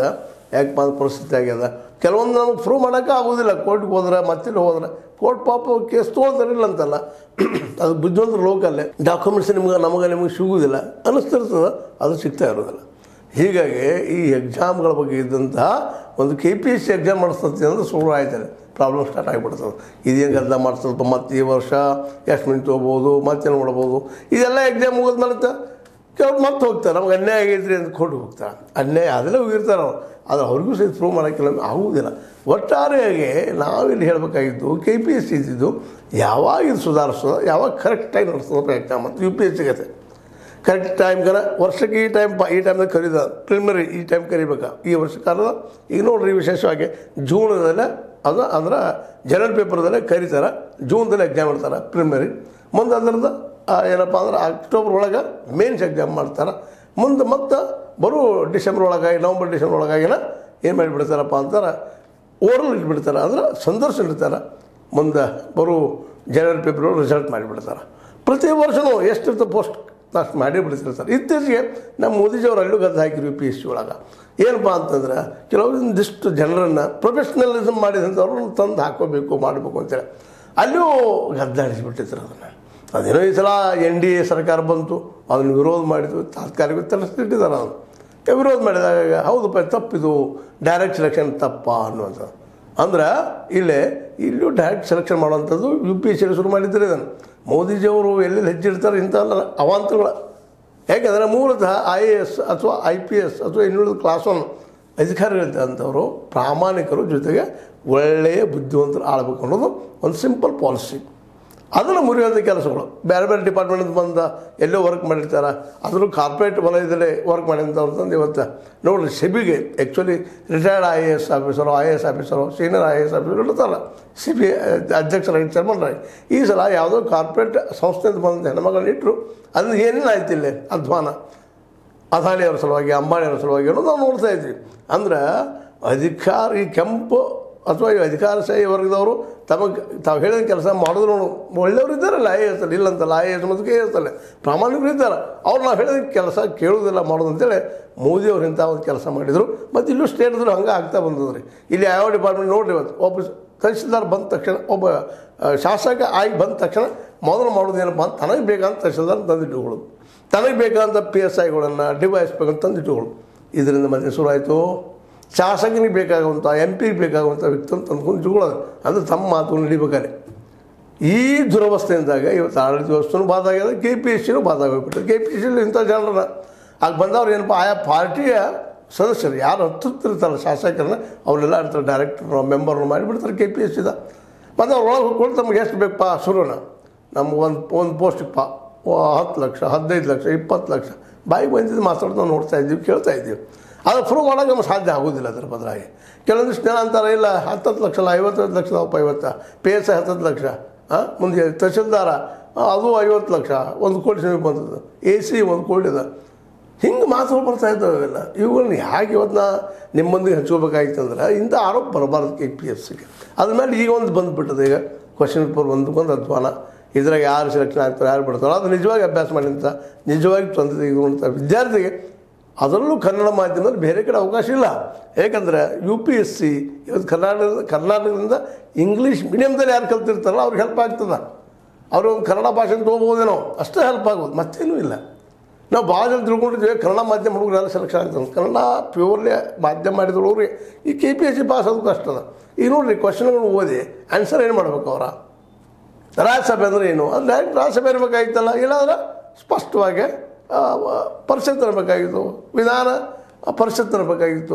ಯಾಕಪ್ಪ ಅಂದ್ರೆ ಪರಿಸ್ಥಿತಿ ಆಗ್ಯದ ಕೆಲವೊಂದು ನಮಗೆ ಪ್ರೂವ್ ಮಾಡೋಕೆ ಆಗೋದಿಲ್ಲ ಕೋರ್ಟ್ಗೆ ಹೋದ್ರೆ ಮತ್ತಿಲ್ಲ ಹೋದ್ರೆ ಕೋರ್ಟ್ ಪಾಪ ಕೇಸ್ ತೊಗೊಳ್ತಾರಿಲ್ಲ ಅಂತಲ್ಲ ಅದು ಬುದ್ಧಿವಂತರ ಲೋಕಲ್ಲೇ ಡಾಕ್ಯುಮೆಂಟ್ಸ್ ನಿಮ್ಗೆ ನಮಗೆ ನಿಮಗೆ ಸಿಗುವುದಿಲ್ಲ ಅನ್ನಿಸ್ತಿರ್ತದೆ ಅದು ಸಿಗ್ತಾ ಇರೋದಿಲ್ಲ ಹೀಗಾಗಿ ಈ ಎಕ್ಸಾಮ್ಗಳ ಬಗ್ಗೆ ಇದ್ದಂತಹ ಒಂದು K P S C exam ಮಾಡಿಸ್ತದೆ ಅಂದ್ರೆ ಶುರು ಆಯ್ತದೆ ಪ್ರಾಬ್ಲಮ್ ಸ್ಟಾರ್ಟ್ ಆಗಿಬಿಡ್ತದೆ ಇದೇನು ಗದ್ದಲ ಮಾಡ್ತದಪ್ಪ ಮತ್ತು ಈ ವರ್ಷ ಎಷ್ಟು ಮಿನಿಟ್ ತೊಗೋಬೋದು ಮತ್ತೇನು ಮಾಡ್ಬೋದು ಇದೆಲ್ಲ ಎಕ್ಸಾಮ್ ಮುಗಿದ್ಮೇಲೆ ಕೆಲವ್ರು ಮತ್ತೆ ಹೋಗ್ತಾರೆ ನಮ್ಗೆ ಅನ್ಯಾಯ ಆಗೈತ್ರಿ ಅಂತ ಕೊಟ್ಟು ಹೋಗ್ತಾರೆ ಅನ್ಯಾಯ ಅದೆಲ್ಲ ಹೋಗಿರ್ತಾರೆ ಅವ್ರು ಆದರೆ ಅವ್ರಿಗೂ ಸಹಿತ ಪ್ರೂವ್ ಮಾಡೋಕ್ಕಿಲ್ಲ ಆಗುವುದಿಲ್ಲ ಒಟ್ಟಾರೆಯಾಗಿ ನಾವಿಲ್ಲಿ ಹೇಳಬೇಕಾಗಿದ್ದು ಕೆ ಪಿ ಎಸ್ ಸಿ ಇದ್ದಿದ್ದು ಯಾವಾಗ ಇದು ಸುಧಾರಿಸ್ತದೆ ಯಾವಾಗ ಕರೆಕ್ಟಾಗಿ ನಡೆಸ್ತದೆ ಎಕ್ಸಾಮ್ ಅಂತ ಯು ಪಿ ಎಸ್ ಸಿಗತ್ತೆ ಕರೆಕ್ಟ್ ಟೈಮ್ ಕರ ವರ್ಷಕ್ಕೆ ಈ ಟೈಮ್ ಈ ಟೈಮ್ದಾಗ ಕರೀದ ಪ್ರಿಲಿಮಿನರಿ ಈ ಟೈಮ್ ಕರಿಬೇಕಾ ಈ ವರ್ಷ ಕರೆದ ಈಗ ನೋಡ್ರಿ ವಿಶೇಷವಾಗಿ ಜೂನದಲ್ಲೇ ಅದು ಅಂದ್ರೆ ಜನರಲ್ ಪೇಪರ್ದಲ್ಲೇ ಕರೀತಾರೆ ಜೂನ್ದಲ್ಲಿ ಎಕ್ಸಾಮ್ ಇಡ್ತಾರೆ ಪ್ರಿಲಿಮಿನರಿ ಮುಂದೆ ಅದರದ್ದು ಏನಪ್ಪ ಅಂದ್ರೆ ಅಕ್ಟೋಬರ್ ಒಳಗೆ ಮೇನ್ಸ್ ಎಕ್ಸಾಮ್ ಮಾಡ್ತಾರೆ ಮುಂದೆ ಮತ್ತೆ ಬರೋ ಡಿಸೆಂಬರ್ ಒಳಗಾಗಿ ನವಂಬರ್ ಡಿಸೆಂಬರ್ ಒಳಗಾಗಿನ ಏನು ಮಾಡಿಬಿಡ್ತಾರಪ್ಪ ಅಂತಾರೆ ಓರಲ್ ಇಟ್ಬಿಡ್ತಾರೆ ಅಂದ್ರೆ ಸಂದರ್ಶನ ಇಡ್ತಾರೆ ಮುಂದೆ ಬರೋ ಜನರಲ್ ಪೇಪರ್ ರಿಸಲ್ಟ್ ಮಾಡಿಬಿಡ್ತಾರೆ ಪ್ರತಿ ವರ್ಷವೂ ಎಷ್ಟಿರ್ತದೆ ಪೋಸ್ಟ್ ಅಷ್ಟು ಮಾಡಿ ಬಿಡ್ತಿರ್ತಾರೆ ಇತ್ತೀಚೆಗೆ ನಮ್ಮ ಮೋದಿಜಿಯವರು ಅಲ್ಲೂ ಗದ್ದು ಹಾಕಿರು ಯು ಪಿ ಎಸ್ ಸಿ ಒಳಗೆ ಏನಪ್ಪ ಅಂತಂದ್ರೆ ಕೆಲವೊಂದಿಷ್ಟು ಜನರನ್ನು ಪ್ರೊಫೆಷ್ನಲಿಸಮ್ ಮಾಡಿದಂಥವ್ರನ್ನ ತಂದು ಹಾಕೋಬೇಕು ಮಾಡಬೇಕು ಅಂತೇಳಿ ಅಲ್ಲೂ ಗದ್ದಾಡಿಸಿಬಿಟ್ಟಿದ್ರು ಅದನ್ನು ಅದೇನೋ ಈ ಸಲ ಎನ್ ಡಿ ಎ ಸರ್ಕಾರ ಬಂತು ಅದನ್ನು ವಿರೋಧ ಮಾಡಿದ್ರು ತಾತ್ಕಾಲಿಕ ತರಿಸ್ತಿಟ್ಟಿದ್ದಾರೆ ಅದನ್ನು ವಿರೋಧ ಮಾಡಿದಾಗ ಹೌದಪ್ಪ ತಪ್ಪಿದು ಡೈರೆಕ್ಟ್ ಸೆಲೆಕ್ಷನ್ ತಪ್ಪ ಅನ್ನುವಂಥದ್ದು ಅಂದ್ರೆ ಇಲ್ಲೇ ಇಲ್ಲೂ ಡೈರೆಕ್ಟ್ ಸೆಲೆಕ್ಷನ್ ಮಾಡುವಂಥದ್ದು ಯು ಪಿ ಎಸ್ ಸಿ ಶುರು ಮಾಡಿದ್ದಾರೆ ಇದನ್ನು ಮೋದಿಜಿಯವರು ಎಲ್ಲೆಲ್ಲಿ ಹೆಜ್ಜಿಡ್ತಾರೆ ಇಂಥಲ್ಲ ಅವಾಂತರಗಳು ಯಾಕೆಂದರೆ ಮೂಲತಃ ಐ ಎ ಎಸ್ ಅಥವಾ ಐ ಪಿ ಎಸ್ ಅಥವಾ ಇನ್ನುಳಿದ ಕ್ಲಾಸ್ ಒನ್ ಅಧಿಕಾರಿಗಳಿದ್ದಂಥವರು ಪ್ರಾಮಾಣಿಕರು ಜೊತೆಗೆ ಒಳ್ಳೆಯ ಬುದ್ಧಿವಂತರು ಆಳ್ಬೇಕು ಅನ್ನೋದು ಒಂದು ಸಿಂಪಲ್ ಪಾಲಿಸಿ ಅದನ್ನು ಮುರಿಯುವಂಥ ಕೆಲಸಗಳು ಬೇರೆ ಬೇರೆ ಡಿಪಾರ್ಟ್ಮೆಂಟ್ ಬಂದ ಎಲ್ಲೋ ವರ್ಕ್ ಮಾಡಿರ್ತಾರೆ ಅದನ್ನು ಕಾರ್ಪೊರೇಟ್ ವಲಯದಲ್ಲೇ ವರ್ಕ್ ಮಾಡಿದಂಥವ್ರು ತಂದು ಇವತ್ತು ನೋಡಿರಿ ಸೆಬಿಗೆ actually retired I A S officer I A S officer senior I A S officer ಇರ್ತಾರಲ್ಲ ಸಿ ಬಿ ಅಧ್ಯಕ್ಷರಾಗಿ ಚೇರ್ಮನ್ರಾಗಿ ಈ ಸಲ ಯಾವುದೋ ಕಾರ್ಪೊರೇಟ್ ಸಂಸ್ಥೆಯಿಂದ ಬಂದ ಹೆಣ್ಮಗಳನ್ನ ಇಟ್ಟರು ಅದನ್ನು ಏನೇನು ಆಯ್ತು ಇಲ್ಲಿ ಅಧ್ವಾನ ಅದಾನಿಯವ್ರ ಸಲುವಾಗಿ ಅಂಬಾಣಿಯವ್ರ ಸಲುವಾಗಿ ಅನ್ನೋದು ನಾವು ನೋಡ್ತಾ ಇದ್ವಿ ಅಂದ್ರೆ ಅಧಿಕಾರ ಈ ಕೆಂಪು ಅಥವಾ ಈ ಅಧಿಕಾರಶಾಹಿ ವರ್ಗದವರು ತಮಗೆ ತಾವು ಹೇಳಿದ ಕೆಲಸ ಮಾಡಿದ್ರು ಒಳ್ಳೆಯವರು ಇದ್ದಾರಲ್ಲ ಐ ಎ ಎಸ್ ಅಲ್ಲಿ ಇಲ್ಲಂತಲ್ಲ ಐ ಎ ಎಸ್ ಮತ್ತು ಕೆ ಎಸ್ ಅಲ್ಲೇ ಪ್ರಾಮಾಣಿಕರು ಇದ್ದಾರೆ ಅವ್ರು ನಾವು ಹೇಳಿದ ಕೆಲಸ ಕೇಳೋದಿಲ್ಲ ಮಾಡೋದು ಅಂತೇಳಿ ಮೋದಿಯವರು ಇಂಥ ಒಂದು ಕೆಲಸ ಮಾಡಿದರು ಮತ್ತು ಇಲ್ಲೂ ಸ್ಟೇಟ್ದ್ರು ಹಂಗೆ ಆಗ್ತಾ ಬಂದದ್ರಿ ಇಲ್ಲಿ ಯಾವ ಡಿಪಾರ್ಟ್ಮೆಂಟ್ ನೋಡ್ರಿ ಇವತ್ತು ಒಬ್ಬ ತಹಸೀಲ್ದಾರ್ ಬಂದ ತಕ್ಷಣ ಒಬ್ಬ ಆ, ಶಾಸಕ ಆಗಿ ಬಂದ ತಕ್ಷಣ ಮೊದಲು ಮಾಡೋದು ಏನಪ್ಪ ಅಂತ ತನಗೆ ಬೇಕಂತ ತಹಸೀಲ್ದಾರ್ ತಂದಿಟ್ಟುಕೊಳ್ಳೋದು ತನಗೆ ಬೇಕಾದಂಥ ಪಿ ಎಸ್ ಐಗಳನ್ನು ಡಿ ವೈ ಎಸ್ ಬೇಕಂತ ತಂದಿಟ್ಟುಕೊಳ್ಳೋದು ಇದರಿಂದ ಮತ್ತೆ ಶುರುವಾಯಿತು ಶಾಸಕನಿಗೆ ಬೇಕಾಗುವಂಥ ಎಂ ಪಿಗೆ ಬೇಕಾಗುವಂಥ ವ್ಯಕ್ತಿಯನ್ನು ತಂದ್ಕೊಂಡು ಇಟ್ಕೊಳ್ಳೋದು ಅಂದರೆ ತಮ್ಮ ಮಾತು ನಡಿಬೇಕಾದ್ರೆ ಈ ದುರವಸ್ಥೆಯಿಂದಾಗ ಇವತ್ತು ಆಡಳಿತ ವ್ಯವಸ್ಥೆನೂ ಬಾಧ ಆಗ್ಯದ ಕೆ ಪಿ ಎಸ್ ಸಿನೂ ಬಾಧ ಆಗಿಬಿಟ್ಟು ಕೆ ಪಿ ಎಸ್ ಸಿಲಿ ಇಂಥ ಜನರನ್ನ ಆಗ ಬಂದವ್ರು ಏನಪ್ಪ ಆಯಾ ಪಾರ್ಟಿಯ ಸದಸ್ಯರು ಯಾರು ಹತ್ತಿರ್ತಾರಲ್ಲ ಶಾಸಕರನ್ನ ಅವರೆಲ್ಲ ಇರ್ತಾರೆ ಡೈರೆಕ್ಟರ್ ಮೆಂಬರ್ನು ಮಾಡಿಬಿಡ್ತಾರೆ ಕೆ ಪಿ ಎಸ್ ಸಿದ ಮತ್ತು ಅವ್ರು ಒಳಗೆ ಹೋಗ್ಕೊಂಡು ತಮ್ಗೆ ಎಷ್ಟು ಬೇಕಪ್ಪ ಶುರುನ ನಮ್ಗೆ ಒಂದು ಒಂದು ಪೋಸ್ಟಿಗೆ ಪಾ ಹತ್ತು ಲಕ್ಷ ಹದಿನೈದು ಲಕ್ಷ ಇಪ್ಪತ್ತು ಲಕ್ಷ ಬಾಯಿಗೆ ಬಂದಿದ್ದು ಮಾತಾಡ್ತಾ ನಾವು ನೋಡ್ತಾ ಇದ್ದೀವಿ ಕೇಳ್ತಾ ಇದ್ದೀವಿ ಅದು ಪ್ರೂವ್ ಮಾಡೋಕೆ ನಮ್ಗೆ ಸಾಧ್ಯ ಆಗೋದಿಲ್ಲ ಅದರ ಬದಲಾಗಿ ಕೆಲವೊಂದಿಷ್ಟು ಜನ ಅಂತಾರೆ ಇಲ್ಲ ಹತ್ತತ್ತು ಲಕ್ಷ ಅಲ್ಲ ಐವತ್ತೈದು ಲಕ್ಷ ಅಪ್ಪ ಐವತ್ತು ಪಿ ಎಸ್ ಐ ಹತ್ತತ್ತು ಲಕ್ಷ ಹಾಂ ಮುಂದೆ ತಹಸೀಲ್ದಾರ ಆ, ಅದು ಐವತ್ತು ಲಕ್ಷ ಒಂದು ಕೋಟಿ ಸಮೀಪ ಬಂದದ್ದು ಎ ಸಿ ಒಂದು ಕೋಟಿ ಅದ ಹಿಂಗೆ ಮಾತುಗಳು ಬರ್ತಾ ಇದ್ದಾವೆ ಇವೆಲ್ಲ ಇವುಗಳನ್ನ ಯಾಕೆ ಇವತ್ತು ನಿಮ್ಮೊಂದಿಗೆ ಹಂಚ್ಕೋಬೇಕಾಗಿತ್ತು ಅಂದ್ರೆ ಇಂಥ ಆರೋಪ ಬರಬಾರ್ದು ಕೆ ಪಿ ಎಫ್ ಸಿಗೆ ಅದ್ರ ಮೇಲೆ ಈಗ ಒಂದು ಬಂದುಬಿಟ್ಟದೆ ಈಗ ಕ್ವಶನ್ ಪೇಪರ್ ಒಂದು ಒಂದು ಅಧ್ವಾನ ಇದ್ರಾಗ ಯಾರು ಸೆಲೆಕ್ಷನ್ ಆಗ್ತಾರೆ ಯಾರು ಬಿಡ್ತಾರೋ ಅದು ನಿಜವಾಗಿ ಅಭ್ಯಾಸ ಮಾಡಿದಂಥ ನಿಜವಾಗಿ ತೊಂದರೆ ತೆಗೆದುಕೊಂಡಂಥ ವಿದ್ಯಾರ್ಥಿಗೆ ಅದರಲ್ಲೂ ಕನ್ನಡ ಮಾಧ್ಯಮದಲ್ಲಿ ಬೇರೆ ಕಡೆ ಅವಕಾಶ ಇಲ್ಲ ಏಕೆಂದರೆ ಯು ಪಿ ಎಸ್ ಸಿ ಇವತ್ತು ಕರ್ನಾಟಕದ ಕರ್ನಾಟಕದಿಂದ ಇಂಗ್ಲೀಷ್ ಮೀಡಿಯಮ್ದಲ್ಲಿ ಯಾರು ಕಲ್ತಿರ್ತಾರಲ್ಲ ಅವ್ರಿಗೆ ಹೆಲ್ಪ್ ಆಗ್ತದೆ ಅವರು ಒಂದು ಕನ್ನಡ ಭಾಷೆ ತೊಗೋಬೋದೇನೋ ಅಷ್ಟೇ ಹೆಲ್ಪ್ ಆಗೋದು ಮತ್ತೇನೂ ಇಲ್ಲ ನಾವು ಭಾಳ ಜನ ತಿಳ್ಕೊಂಡಿದ್ವಿ ಕನ್ನಡ ಮಾಧ್ಯಮ ಹುಡುಗರೆಲ್ಲ ಸೆಲೆಕ್ಷನ್ ಆಗ್ತದೆ ಕನ್ನಡ ಪ್ಯೂರ್ಲಿ ಮಾಧ್ಯಮ ಮಾಡಿದ ಹುಡುಗರು ಈ K P S C pass ಆಗೋದು ಕಷ್ಟ ಅದ ಈಗ ನೋಡ್ರಿ ಕ್ವಶನ್ಗಳು ಓದಿ ಆನ್ಸರ್ ಏನು ಮಾಡ್ಬೇಕು ಅವರ ರಾಜ್ಯಸಭೆ ಅಂದರೆ ಏನು ಅದು ಡೈರೆಕ್ಟ್ ರಾಜ್ಯಸಭೆ ಇರಬೇಕಾಗಿತ್ತಲ್ಲ ಇಲ್ಲಾಂದ್ರೆ ಸ್ಪಷ್ಟವಾಗಿ ಆ, ವ- ಪರಿಷತ್ ಇರಬೇಕಾಗಿತ್ತು ವಿಧಾನ ಆ, ಪರಿಷತ್ ಇರಬೇಕಾಗಿತ್ತು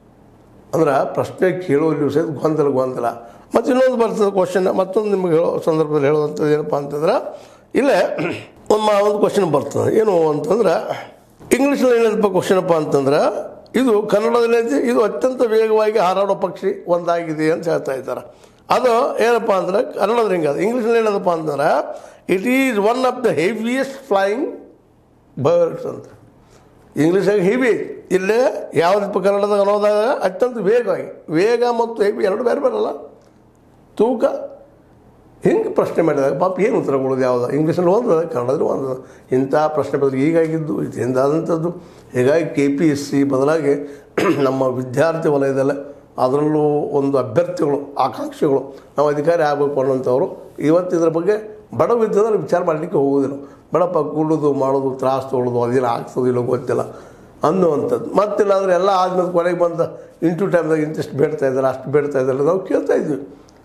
ಅಂದ್ರೆ ಪ್ರಶ್ನೆ ಕೇಳುವಲ್ಲಿ ಸಹಿತ ಗೊಂದಲ ಗೊಂದಲ ಮತ್ತು ಇನ್ನೊಂದು ಬರ್ತದೆ ಕ್ವಶನ್ ಮತ್ತೊಂದು ನಿಮಗೆ ಹೇಳೋ ಸಂದರ್ಭದಲ್ಲಿ ಹೇಳುವಂಥದ್ದು ಏನಪ್ಪ ಅಂತಂದ್ರೆ ಇಲ್ಲೇ ಒಂದು ಮಾ- ಒಂದು ಕ್ವಶನ್ ಬರ್ತದೆ ಏನು ಅಂತಂದ್ರೆ ಇಂಗ್ಲೀಷ್ನಲ್ಲಿ ಏನಪ್ಪ ಕ್ವಶನಪ್ಪ ಅಂತಂದ್ರೆ ಇದು ಕನ್ನಡದಲ್ಲಿ ಐತಿ, ಇದು ಅತ್ಯಂತ ವೇಗವಾಗಿ ಹಾರಾಡೋ ಪಕ್ಷಿ ಒಂದಾಗಿದೆ ಅಂತ ಹೇಳ್ತಾ ಇದ್ದಾರೆ ಅದು ಏನಪ್ಪ ಅಂದ್ರೆ ಕನ್ನಡದಲ್ಲಿ ಹಿಂಗೆ ಇಂಗ್ಲೀಷ್ನಲ್ಲಿ ಏನದಪ್ಪ ಅಂತಂದ್ರೆ it is one of the heaviest flying birds ಅಂತ ಇಂಗ್ಲೀಷಾಗಿ ಹೆವಿ ಇಲ್ಲೇ ಯಾವುದಪ್ಪ ಕನ್ನಡದಾಗ ಅನ್ನೋದಾಗ ಅತ್ಯಂತ ವೇಗವಾಗಿ ವೇಗ ಮತ್ತು ಹೆವಿ ಎರಡು ಬೇರೆ ಬೇರಲ್ಲ ತೂಕ ಹಿಂಗೆ ಪ್ರಶ್ನೆ ಮಾಡಿದಾಗ ಪಾಪ ಏನು ಉತ್ತರ ಕೊಡೋದು ಯಾವುದು ಇಂಗ್ಲೀಷಲ್ಲಿ ಒಂದದ ಕನ್ನಡದಲ್ಲಿ ಒಂದದ ಇಂಥ ಪ್ರಶ್ನೆ ಪತ್ರ ಹೀಗಾಗಿದ್ದು ಇದು ಹಿಂದಾದಂಥದ್ದು ಹೀಗಾಗಿ ಕೆ ಪಿ ಎಸ್ ಸಿ ಬದಲಾಗಿ ನಮ್ಮ ವಿದ್ಯಾರ್ಥಿ ವಲಯದಲ್ಲೇ ಅದರಲ್ಲೂ ಒಂದು ಅಭ್ಯರ್ಥಿಗಳು ಆಕಾಂಕ್ಷಿಗಳು ನಾವು ಅಧಿಕಾರಿ ಆಗಬೇಕು ಅನ್ನೋಂಥವ್ರು ಇವತ್ತು ಇದ್ರ ಬಗ್ಗೆ ಬಡ ವಿದ್ಯಾರ್ಥಿ ವಿಚಾರ ಮಾಡಲಿಕ್ಕೆ ಹೋಗೋದಿಲ್ಲ ಬಡಪ್ಪ ಕೂಡೋದು ಮಾಡೋದು ತ್ರಾಸು ತೊಗೊಳ್ಳೋದು ಅದೇನು ಆಗ್ತದೋ ಇಲ್ಲೋ ಗೊತ್ತಿಲ್ಲ ಅನ್ನುವಂಥದ್ದು ಮತ್ತಿಲ್ಲ ಅಂದರೆ ಎಲ್ಲ ಆದ್ಮೇಲೆ ಕೊನೆಗೆ ಬಂದ ಇಂಟು ಟೈಮ್ದಾಗ ಇಂತಿಷ್ಟು ಬೇಡ್ತಾ ಇದ್ದಾರೆ ಅಷ್ಟು ಬೇಡ್ತಾ ಇದ್ದಾರೆ ನಾವು ಕೇಳ್ತಾ ಇದ್ವಿ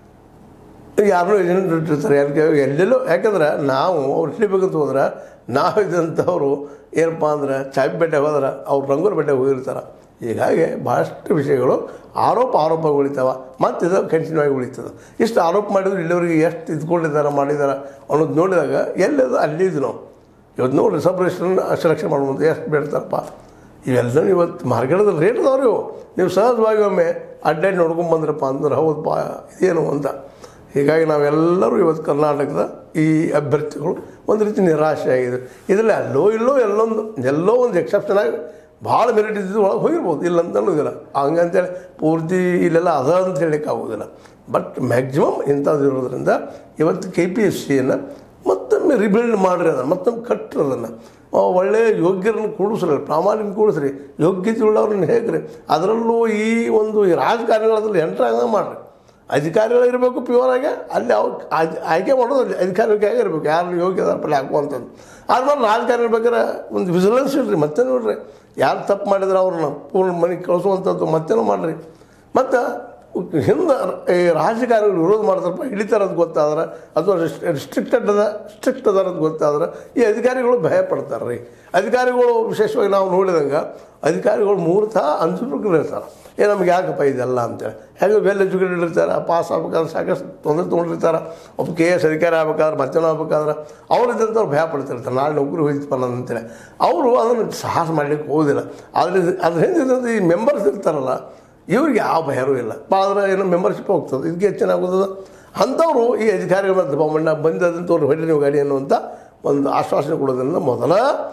ಯಾರನ್ನೋ ಏಜೆಂಟ್ ಇಟ್ಟಿರ್ತಾರೆ ಯಾರಿಗೆ ಎಲ್ಲೆಲ್ಲೋ ಯಾಕಂದ್ರೆ ನಾವು ಅವ್ರು ಹಿಡಿಬೇಕಂತ ಹೋದ್ರೆ ನಾವು ಇದ್ದಂಥವ್ರು ಏನಪ್ಪ ಅಂದ್ರೆ ಚಾಯ್ ಬೆಟ್ಟೆ ಹೋದ್ರೆ ಅವ್ರು ರಂಗೋಲಿ ಬೆಟ್ಟೆ ಹೋಗಿರ್ತಾರೆ ಹೀಗಾಗಿ ಭಾಳಷ್ಟು ವಿಷಯಗಳು ಆರೋಪ ಆರೋಪ ಉಳಿತಾವ ಮತ್ತು ಇದು ಕಂಟಿನ್ಯೂ ಆಗಿ ಉಳಿತದೆ ಇಷ್ಟು ಆರೋಪ ಮಾಡಿದ್ರು ಇಲ್ಲಿವರೆಗೆ ಎಷ್ಟು ಇದ್ಕೊಂಡಿದ್ದಾರೆ ಮಾಡಿದ್ದಾರೆ ಅನ್ನೋದು ನೋಡಿದಾಗ ಎಲ್ಲದು ಅಲ್ಲಿದ್ದು ನಾವು ಇವತ್ತು ನೋಡಿರಿ ಸಬ್ ರಿಜಿಸ್ಟ್ರನ್ನ ಸೆಲೆಕ್ಷನ್ ಮಾಡ್ಬೋದು ಎಷ್ಟು ಬೇಡ್ತಾರಪ್ಪ ಇವೆಲ್ಲ ಇವತ್ತು ಮಾರ್ಕೆಟದಲ್ಲಿ ರೇಟ್ ಅದಾವ್ರಿ ಇವು ನೀವು ಸಹಜವಾಗಿ ಒಮ್ಮೆ ಅಡ್ಡಾಡಿ ನೋಡ್ಕೊಂಡು ಬಂದ್ರಪ್ಪ ಅಂದ್ರೆ ಹೌದಪ್ಪ ಇದೇನು ಅಂತ ಹೀಗಾಗಿ ನಾವೆಲ್ಲರೂ ಇವತ್ತು ಕರ್ನಾಟಕದ ಈ ಅಭ್ಯರ್ಥಿಗಳು ಒಂದು ರೀತಿ ನಿರಾಶೆ ಆಗಿದೆ ಇದರಲ್ಲಿ ಅಲ್ಲೋ ಇಲ್ಲೋ ಎಲ್ಲೊಂದು ಎಲ್ಲೋ ಒಂದು ಎಕ್ಸೆಪ್ಷನ್ ಆಗಿ ಭಾಳ ಮೆರಿಟ್ ಇದ್ದಿದ್ದು ಒಳಗೆ ಹೋಗಿರ್ಬೋದು ಇಲ್ಲ ಅಂತ ಅನ್ನೋದಿಲ್ಲ ಹಂಗಂತೇಳಿ ಪೂರ್ತಿ ಇಲ್ಲೆಲ್ಲ ಅದ ಅಂತ ಹೇಳಕ್ಕೆ ಆಗೋದಿಲ್ಲ ಬಟ್ ಮ್ಯಾಕ್ಸಿಮಮ್ ಇಂಥದ್ದು ಇರೋದ್ರಿಂದ ಇವತ್ತು ಕೆ ಪಿ ಎಸ್ ಸಿಯನ್ನು ಮತ್ತೊಮ್ಮೆ ರಿಬಿಲ್ಡ್ ಮಾಡಿರಿ ಅದನ್ನು ಮತ್ತೊಮ್ಮೆ ಕಟ್ಟ್ರಿ ಅದನ್ನು ಒಳ್ಳೆಯ ಯೋಗ್ಯರನ್ನು ಕೂಡಿಸ್ರಿ ಪ್ರಾಮಾಣಿಕ ಕೂಡಿಸ್ರಿ ಯೋಗ್ಯತೆ ಉಳ್ಳವ್ರನ್ನ ಹೇಗ್ರಿ ಅದರಲ್ಲೂ ಈ ಒಂದು ಈ ರಾಜಕಾರಣಿಗಳದ್ರಲ್ಲಿ ಎಂಟ್ರ್ ಆಗಂಗೆ ಮಾಡಿರಿ ಅಧಿಕಾರಿಗಳು ಇರಬೇಕು ಪ್ಯೂರ್ ಆಗಿ ಅಲ್ಲಿ ಅವ್ರು ಆಯ್ಕೆ- ಆಯ್ಕೆ ಮಾಡೋದು ಅಲ್ಲಿ ಅಧಿಕಾರಿಗಳಿಗೆ ಇರಬೇಕು ಯಾರು ಯೋಗ್ಯ ಅದಾರ ಪಲ್ಲೆ ಹಾಕುವಂಥದ್ದು ಆದ್ಮೇಲೆ ರಾಜಕಾರಣ ಇರ್ಬೇಕಾದ್ರೆ ಒಂದು ವಿಜಿಲೆನ್ಸ್ ಇಡ್ರಿ ಮತ್ತೆ ನೋಡ್ರಿ ಯಾರು ತಪ್ಪು ಮಾಡಿದ್ರೆ ಅವ್ರನ್ನ ಪೂರ್ಣ ಮನೆಗೆ ಕಳಿಸುವಂಥದ್ದು ಮತ್ತೇನೋ ಮಾಡಿರಿ ಮತ್ತು ಹಿಂದೆ ಈ ರಾಜಕಾರಣಿಗಳು ವಿರೋಧ ಮಾಡ್ತಾರಪ್ಪ ಹಿಡಿತಾರದು ಗೊತ್ತಾದ್ರೆ ಅಥವಾ ರಿಸ್ಟ್ರಿಕ್ಟೆಡ್ ಅದ ಸ್ಟ್ರಿಕ್ಟ್ ಅದಾರ ಅಂತ ಗೊತ್ತಾದ್ರೆ ಈ ಅಧಿಕಾರಿಗಳು ಭಯ ಪಡ್ತಾರೆ ರೀ ಅಧಿಕಾರಿಗಳು ವಿಶೇಷವಾಗಿ ನಾವು ನೋಡಿದಂಗೆ ಅಧಿಕಾರಿಗಳು ಮೂಲತಃ ಅಂಜುಪ್ರಕರು ಇರ್ತಾರೆ ಏ ನಮ್ಗೆ ಯಾಕಪ್ಪ ಇದೆಲ್ಲ ಅಂತೇಳಿ ಹೇಗೆ ವೆಲ್ ಎಜುಕೇಟೆಡ್ ಇರ್ತಾರೆ ಪಾಸ್ ಆಗ್ಬೇಕಾದ್ರೆ ಸಾಕಷ್ಟು ತೊಂದರೆ ತೊಗೊಂಡಿರ್ತಾರೆ ಒಬ್ಬ ಕೆ ಎಸ್ ಅಧಿಕಾರಿ ಆಗ್ಬೇಕಾದ್ರೆ ಮತ್ತೇನೋ ಆಗ್ಬೇಕಾದ್ರೆ ಅವ್ರು ಇದ್ದಂಥವ್ರು ಭಯ ಪಡ್ತಿರ್ತಾರೆ ನಾಳೆ ನೌಕರಿ ಹೋಯ್ತಪ್ಪ ನಾನು ಅಂತೇಳಿ ಅವರು ಅದನ್ನು ಸಾಹಸ ಮಾಡ್ಲಿಕ್ಕೆ ಹೋಗೋದಿಲ್ಲ ಆದರೆ ಅದ್ರ ಹಿಂದೆ ಈ ಮೆಂಬರ್ಸ್ ಇರ್ತಾರಲ್ಲ ಇವ್ರಿಗೆ ಯಾವ ಭಯನೂ ಇಲ್ಲ ಆದ್ರೆ ಏನೋ ಮೆಂಬರ್ಶಿಪ್ ಹೋಗ್ತದೆ ಇದಕ್ಕೆ ಹೆಚ್ಚಿನಾಗೋದದ ಅಂಥವ್ರು ಈ ಅಧಿಕಾರಿಗಳ ದಬ್ಬಮಣ್ಣ ಬಂದದಂಥವ್ರು ಹೊಡಿ ನೀವು ಗಾಡಿ ಅನ್ನುವಂಥ ಒಂದು ಆಶ್ವಾಸನೆ ಕೊಡೋದ್ರಿಂದ ಮೊದಲ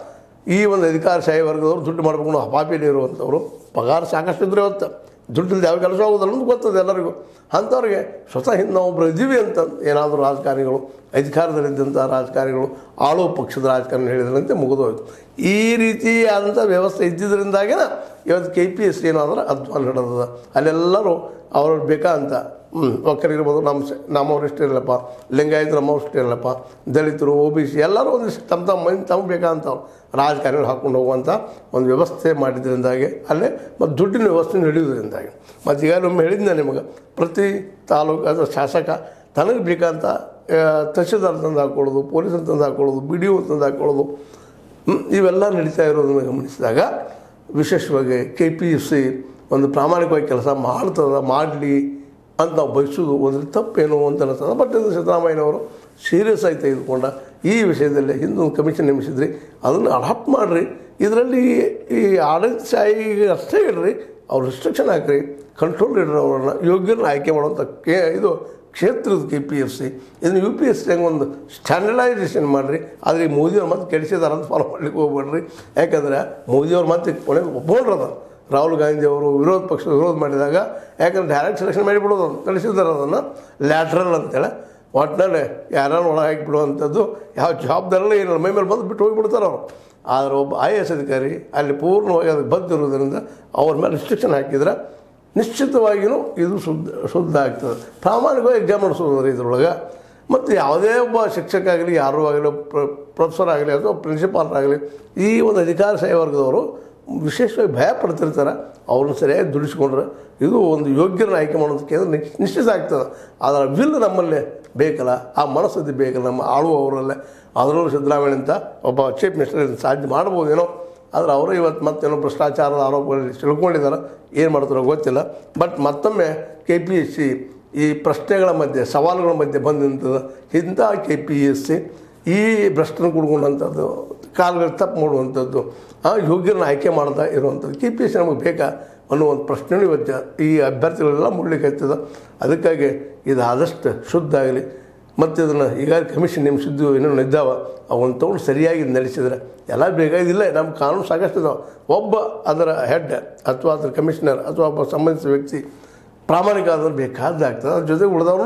ಈ ಒಂದು ಅಧಿಕಾರಶಾಹಿ ವರ್ಗದವರು ದುಡ್ಡು ಮಾಡಬೇಕು ಅನ್ನೋ ಹಪಾಪಿಯಲ್ಲಿ ಇರುವಂಥವ್ರು ಪಗಾರ ಸಾಕಷ್ಟು ಇದ್ರೆ ಇವತ್ತು ದುಡ್ಡಿಲ್ದ ಯಾವ ಕೆಲಸ ಆಗೋದಿಲ್ಲ ಅಂತ ಗೊತ್ತದೆ ಎಲ್ಲರಿಗೂ ಅಂಥವ್ರಿಗೆ ಸ್ವತಃ ಹಿಂದೆ ನಾವು ಒಬ್ಬರು ಇದ್ದೀವಿ ಅಂತ ಏನಾದರೂ ರಾಜಕಾರಣಿಗಳು ಅಧಿಕಾರದಲ್ಲಿದ್ದಂಥ ರಾಜಕಾರಣಿಗಳು ಆಳೋ ಪಕ್ಷದ ರಾಜಕಾರಣ ಹೇಳಿದ್ರಂತೆ ಮುಗಿದೋಯ್ತು ಈ ರೀತಿ ಆದಂಥ ವ್ಯವಸ್ಥೆ ಇದ್ದಿದ್ದರಿಂದಾಗಿನ ಇವತ್ತು ಕೆ ಪಿ ಎಸ್ ಏನಾದ್ರೆ ಅಧ್ವಾನ ನಡೆದದ ಅಲ್ಲೆಲ್ಲರೂ ಅವ್ರವ್ರು ಬೇಕಾ ಅಂತ ಹ್ಞೂ ಒಕ್ಕರಿಗಿರ್ಬೋದು ನಮ್ಮ ಸ ನಮ್ಮವ್ರಷ್ಟು ಇರಲಪ್ಪ ಲಿಂಗಾಯತರು ನಮ್ಮವ್ರಷ್ಟು ಇರಲಪ್ಪ ದಲಿತರು ಒ ಬಿ ಸಿ ಎಲ್ಲರೂ ಒಂದಿಷ್ಟು ತಮ್ಮ ತಮ್ಮ ಮೈಂಡ್ ತಮ್ಮ ಬೇಕಂತವ್ರು ರಾಜಕಾರಣಿಗಳು ಹಾಕ್ಕೊಂಡು ಹೋಗುವಂಥ ಒಂದು ವ್ಯವಸ್ಥೆ ಮಾಡಿದ್ರಿಂದಾಗಿ ಅಲ್ಲೇ ಮತ್ತು ದುಡ್ಡಿನ ವ್ಯವಸ್ಥೆ ನಡೆಯೋದ್ರಿಂದಾಗಿ ಮತ್ತು ಈಗ ಒಮ್ಮೆ ಹೇಳಿದ್ದೆ ನಿಮಗೆ ಪ್ರತಿ ತಾಲೂಕು ಅಥವಾ ಶಾಸಕ ತನಗೆ ಬೇಕಂತ ಆ, ತಹಶೀಲ್ದಾರ್ ತಂದು ಹಾಕ್ಕೊಳ್ಳೋದು ಪೊಲೀಸರು ತಂದು ಹಾಕ್ಕೊಳ್ಳೋದು ಬಿ ಡಿ ಒ ತಂದು ಹಾಕ್ಕೊಳ್ಳೋದು ಹ್ಮ್, ಇವೆಲ್ಲ ನಡೀತಾ ಇರೋದನ್ನು ಗಮನಿಸಿದಾಗ ವಿಶೇಷವಾಗಿ ಕೆ ಪಿ ಎಸ್ ಸಿ ಒಂದು ಪ್ರಾಮಾಣಿಕವಾಗಿ ಕೆಲಸ ಮಾಡ್ತದ ಮಾಡಲಿ ಅಂತ ನಾವು ಬಯಸೋದು ಒಂದು ತಪ್ಪೇನು ಅಂತ ಅನಿಸ್ತದೆ ಬಟ್ ಇದು ಸಿದ್ದರಾಮಯ್ಯನವರು ಸೀರಿಯಸ್ ಆಗಿ ತೆಗೆದುಕೊಂಡ ಈ ವಿಷಯದಲ್ಲಿ ಹಿಂದೊಂದು ಕಮಿಷನ್ ನೇಮಿಸಿದ್ರಿ ಅದನ್ನು ಅಡಾಪ್ಟ್ ಮಾಡಿರಿ ಇದರಲ್ಲಿ ಈ ಆಡಳಿತಶಾಹಿಗೆ ಅಷ್ಟೇ ಇಡ್ರಿ ಅವ್ರು ರಿಸ್ಟ್ರಿಕ್ಷನ್ ಹಾಕ್ರಿ ಕಂಟ್ರೋಲ್ ಇಡ್ರಿ ಅವ್ರನ್ನ ಯೋಗ್ಯರನ್ನ ಆಯ್ಕೆ ಮಾಡುವಂಥ ಕೇ ಇದು ಕ್ಷೇತ್ರದ ಕೆ ಪಿ ಎಫ್ ಸಿ ಇದನ್ನು ಯು ಪಿ ಎಸ್ ಸಿ ಒಂದು ಸ್ಟ್ಯಾಂಡರ್ಡೈಸೇಷನ್ ಮಾಡಿರಿ ಆದರೆ ಈ ಮೋದಿಯವ್ರು ಮತ್ತೆ ಕೆಡಿಸಿದಾರೆ ಅಂತ ಫಾಲೋ ಮಾಡ್ಲಿಕ್ಕೆ ಹೋಗ್ಬೇಡ್ರಿ ಯಾಕಂದ್ರೆ ಮೋದಿಯವ್ರು ಮತ್ತೆ ಕೊನೆಗೆ ಒಪ್ಕೊಂಡ್ರದ ರಾಹುಲ್ ಗಾಂಧಿ ಅವರು ವಿರೋಧ ಪಕ್ಷ ವಿರೋಧ ಮಾಡಿದಾಗ ಯಾಕಂದ್ರೆ ಡೈರೆಕ್ಟ್ ಸೆಲೆಕ್ಷನ್ ಮಾಡಿಬಿಡೋದು ಅಂತ ತಿಳಿಸಿದ್ದಾರೆ ಅದನ್ನು ಲ್ಯಾಟ್ರಲ್ ಅಂತೇಳಿ ಒಟ್ಟಿನಲ್ಲಿ ಯಾರನ್ನು ಒಳಗೆ ಹಾಕಿಬಿಡುವಂಥದ್ದು ಯಾವ ಜವಾಬ್ದಾರಲ್ಲ ಏನಿಲ್ಲ ಮೈ ಮೇಲೆ ಬಂದು ಬಿಟ್ಟು ಹೋಗಿಬಿಡ್ತಾರೆ ಅವರು ಆದರೆ ಒಬ್ಬ ಐ ಎ ಎಸ್ ಅಧಿಕಾರಿ ಅಲ್ಲಿ ಪೂರ್ಣವಾಗಿ ಅದಕ್ಕೆ ಬದ್ದಿರೋದ್ರಿಂದ ಅವ್ರ ಮೇಲೆ ರಿಸ್ಟ್ರಿಕ್ಷನ್ ಹಾಕಿದ್ರೆ ನಿಶ್ಚಿತವಾಗಿಯೂ ಇದು ಶುದ್ಧ ಶುದ್ಧ ಆಗ್ತದೆ ಪ್ರಾಮಾಣಿಕವಾಗಿ ಎಕ್ಸಾಮ್ ನಡೆಸೋದು ಇದ್ರೊಳಗೆ ಮತ್ತು ಯಾವುದೇ ಒಬ್ಬ ಶಿಕ್ಷಕ ಆಗಲಿ ಯಾರೂ ಆಗಲಿ ಪ್ರೊಫೆಸರ್ ಆಗಲಿ ಅಥವಾ ಪ್ರಿನ್ಸಿಪಾಲ್ ಆಗಲಿ ಈ ಒಂದು ಅಧಿಕಾರಶಾಹಿ ವರ್ಗದವರು ವಿಶೇಷವಾಗಿ ಭಯ ಪಡ್ತಿರ್ತಾರೆ ಅವ್ರನ್ನ ಸರಿಯಾಗಿ ದುಡಿಸ್ಕೊಂಡ್ರೆ ಇದು ಒಂದು ಯೋಗ್ಯರನ್ನ ಆಯ್ಕೆ ಮಾಡೋದಕ್ಕೆ ಅದು ನಿಶ್- ನಿಶ್ಚಿತ ಆಗ್ತದೆ ಅದರ ವಿಲ್ ನಮ್ಮಲ್ಲೇ ಬೇಕಲ್ಲ ಆ ಮನಸ್ಥಿತಿ ಬೇಕಲ್ಲ ನಮ್ಮ ಆಳುವವರಲ್ಲೇ ಅದರಲ್ಲೂ ಸಿದ್ದರಾಮಯ್ಯ ಅಂತ ಒಬ್ಬ ಚೀಫ್ ಮಿನಿಸ್ಟರ್ ಇದನ್ನ ಸಾಧ್ಯ ಮಾಡ್ಬೋದೇನೋ ಆದರೆ ಅವರು ಇವತ್ತು ಮತ್ತೇನೋ ಭ್ರಷ್ಟಾಚಾರದ ಆರೋಪಗಳಲ್ಲಿ ತಿಳ್ಕೊಂಡಿದ್ದಾರೆ ಏನು ಮಾಡ್ತಾರೋ ಗೊತ್ತಿಲ್ಲ ಬಟ್ ಮತ್ತೊಮ್ಮೆ ಕೆ ಪಿ ಎಸ್ ಸಿ ಈ ಪ್ರಶ್ನೆಗಳ ಮಧ್ಯೆ ಸವಾಲುಗಳ ಮಧ್ಯೆ ಬಂದು ನಿಂತದ ಇಂಥ ಕೆ ಪಿ ಎಸ್ ಸಿ ಈ ಭ್ರಷ್ಟನ ಕುಡ್ಕೊಂಡಂಥದ್ದು ಕಾಲುಗಳು ತಪ್ಪು ಮಾಡುವಂಥದ್ದು ಆ ಯೋಗ್ಯರನ್ನ ಆಯ್ಕೆ ಮಾಡ್ತಾ ಇರುವಂಥದ್ದು ಕೆ ಪಿ ಎಸ್ ಸಿ ನಮಗೆ ಬೇಕಾ ಅನ್ನೋ ಒಂದು ಪ್ರಶ್ನೆನೂ ಇವತ್ತು ಈ ಅಭ್ಯರ್ಥಿಗಳೆಲ್ಲ ಮುಡ್ಲಿಕ್ಕೆ ಹತ್ತದ ಅದಕ್ಕಾಗಿ ಇದು ಆದಷ್ಟು ಶುದ್ಧ ಆಗಲಿ ಮತ್ತು ಇದನ್ನು ಈಗಾಗಲೇ ಕಮಿಷನ್ ನೇಮಿಸಿದ್ದು ಏನೇನು ಇದ್ದಾವೆ ಅವನ್ನ ತೊಗೊಂಡು ಸರಿಯಾಗಿ ನಡೆಸಿದ್ರೆ ಎಲ್ಲ ಬೇಕಾಗಿಲ್ಲ ನಮ್ಮ ಕಾನೂನು ಸಾಕಷ್ಟು ಇದಾವೆ ಒಬ್ಬ ಅದರ ಹೆಡ್ ಅಥವಾ ಅದರ ಕಮಿಷನರ್ ಅಥವಾ ಒಬ್ಬ ಸಂಬಂಧಿಸಿದ ವ್ಯಕ್ತಿ ಪ್ರಾಮಾಣಿಕ ಆದ್ರೆ ಬೇಕಾದ್ದಾಗ್ತದೆ ಅದ್ರ ಜೊತೆಗೆ ಉಳಿದವ್ರನ್ನು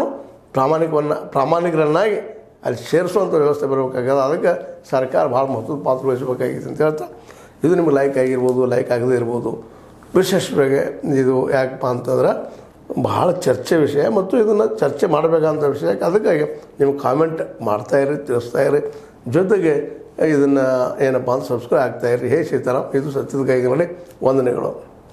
ಪ್ರಾಮಾಣಿಕವನ್ನ ಪ್ರಾಮಾಣಿಕರನ್ನಾಗಿ ಅಲ್ಲಿ ಸೇರಿಸುವಂಥ ವ್ಯವಸ್ಥೆ ಬರಬೇಕಾಗ್ಯದ ಅದಕ್ಕೆ ಸರ್ಕಾರ ಭಾಳ ಮಹತ್ವದ ಪಾತ್ರ ವಹಿಸಬೇಕಾಗಿತ್ತು ಅಂತ ಹೇಳ್ತಾ ಇದು ನಿಮ್ಗೆ ಲೈಕ್ ಆಗಿರ್ಬೋದು ಲೈಕ್ ಆಗದೇ ಇರ್ಬೋದು ವಿಶೇಷವಾಗಿ ಇದು ಯಾಕಪ್ಪ ಅಂತಂದ್ರೆ ಭಾಳ ಚರ್ಚೆ ವಿಷಯ ಮತ್ತು ಇದನ್ನು ಚರ್ಚೆ ಮಾಡಬೇಕಂತ ವಿಷಯ ಅದಕ್ಕಾಗಿ ನೀವು ಕಾಮೆಂಟ್ ಮಾಡ್ತಾಯಿರಿ ತಿಳಿಸ್ತಾ ಇರಿ ಜೊತೆಗೆ ಇದನ್ನು ಏನಪ್ಪ ಅಂತ ಸಬ್ಸ್ಕ್ರೈಬ್ ಆಗ್ತಾಯಿರಿ ಹೇ ಸೀತಾರಾಮ್ ಇದು ಸತ್ಯದ ಕೈಗೆ ನೋಡಿ ವಂದನೆಗಳು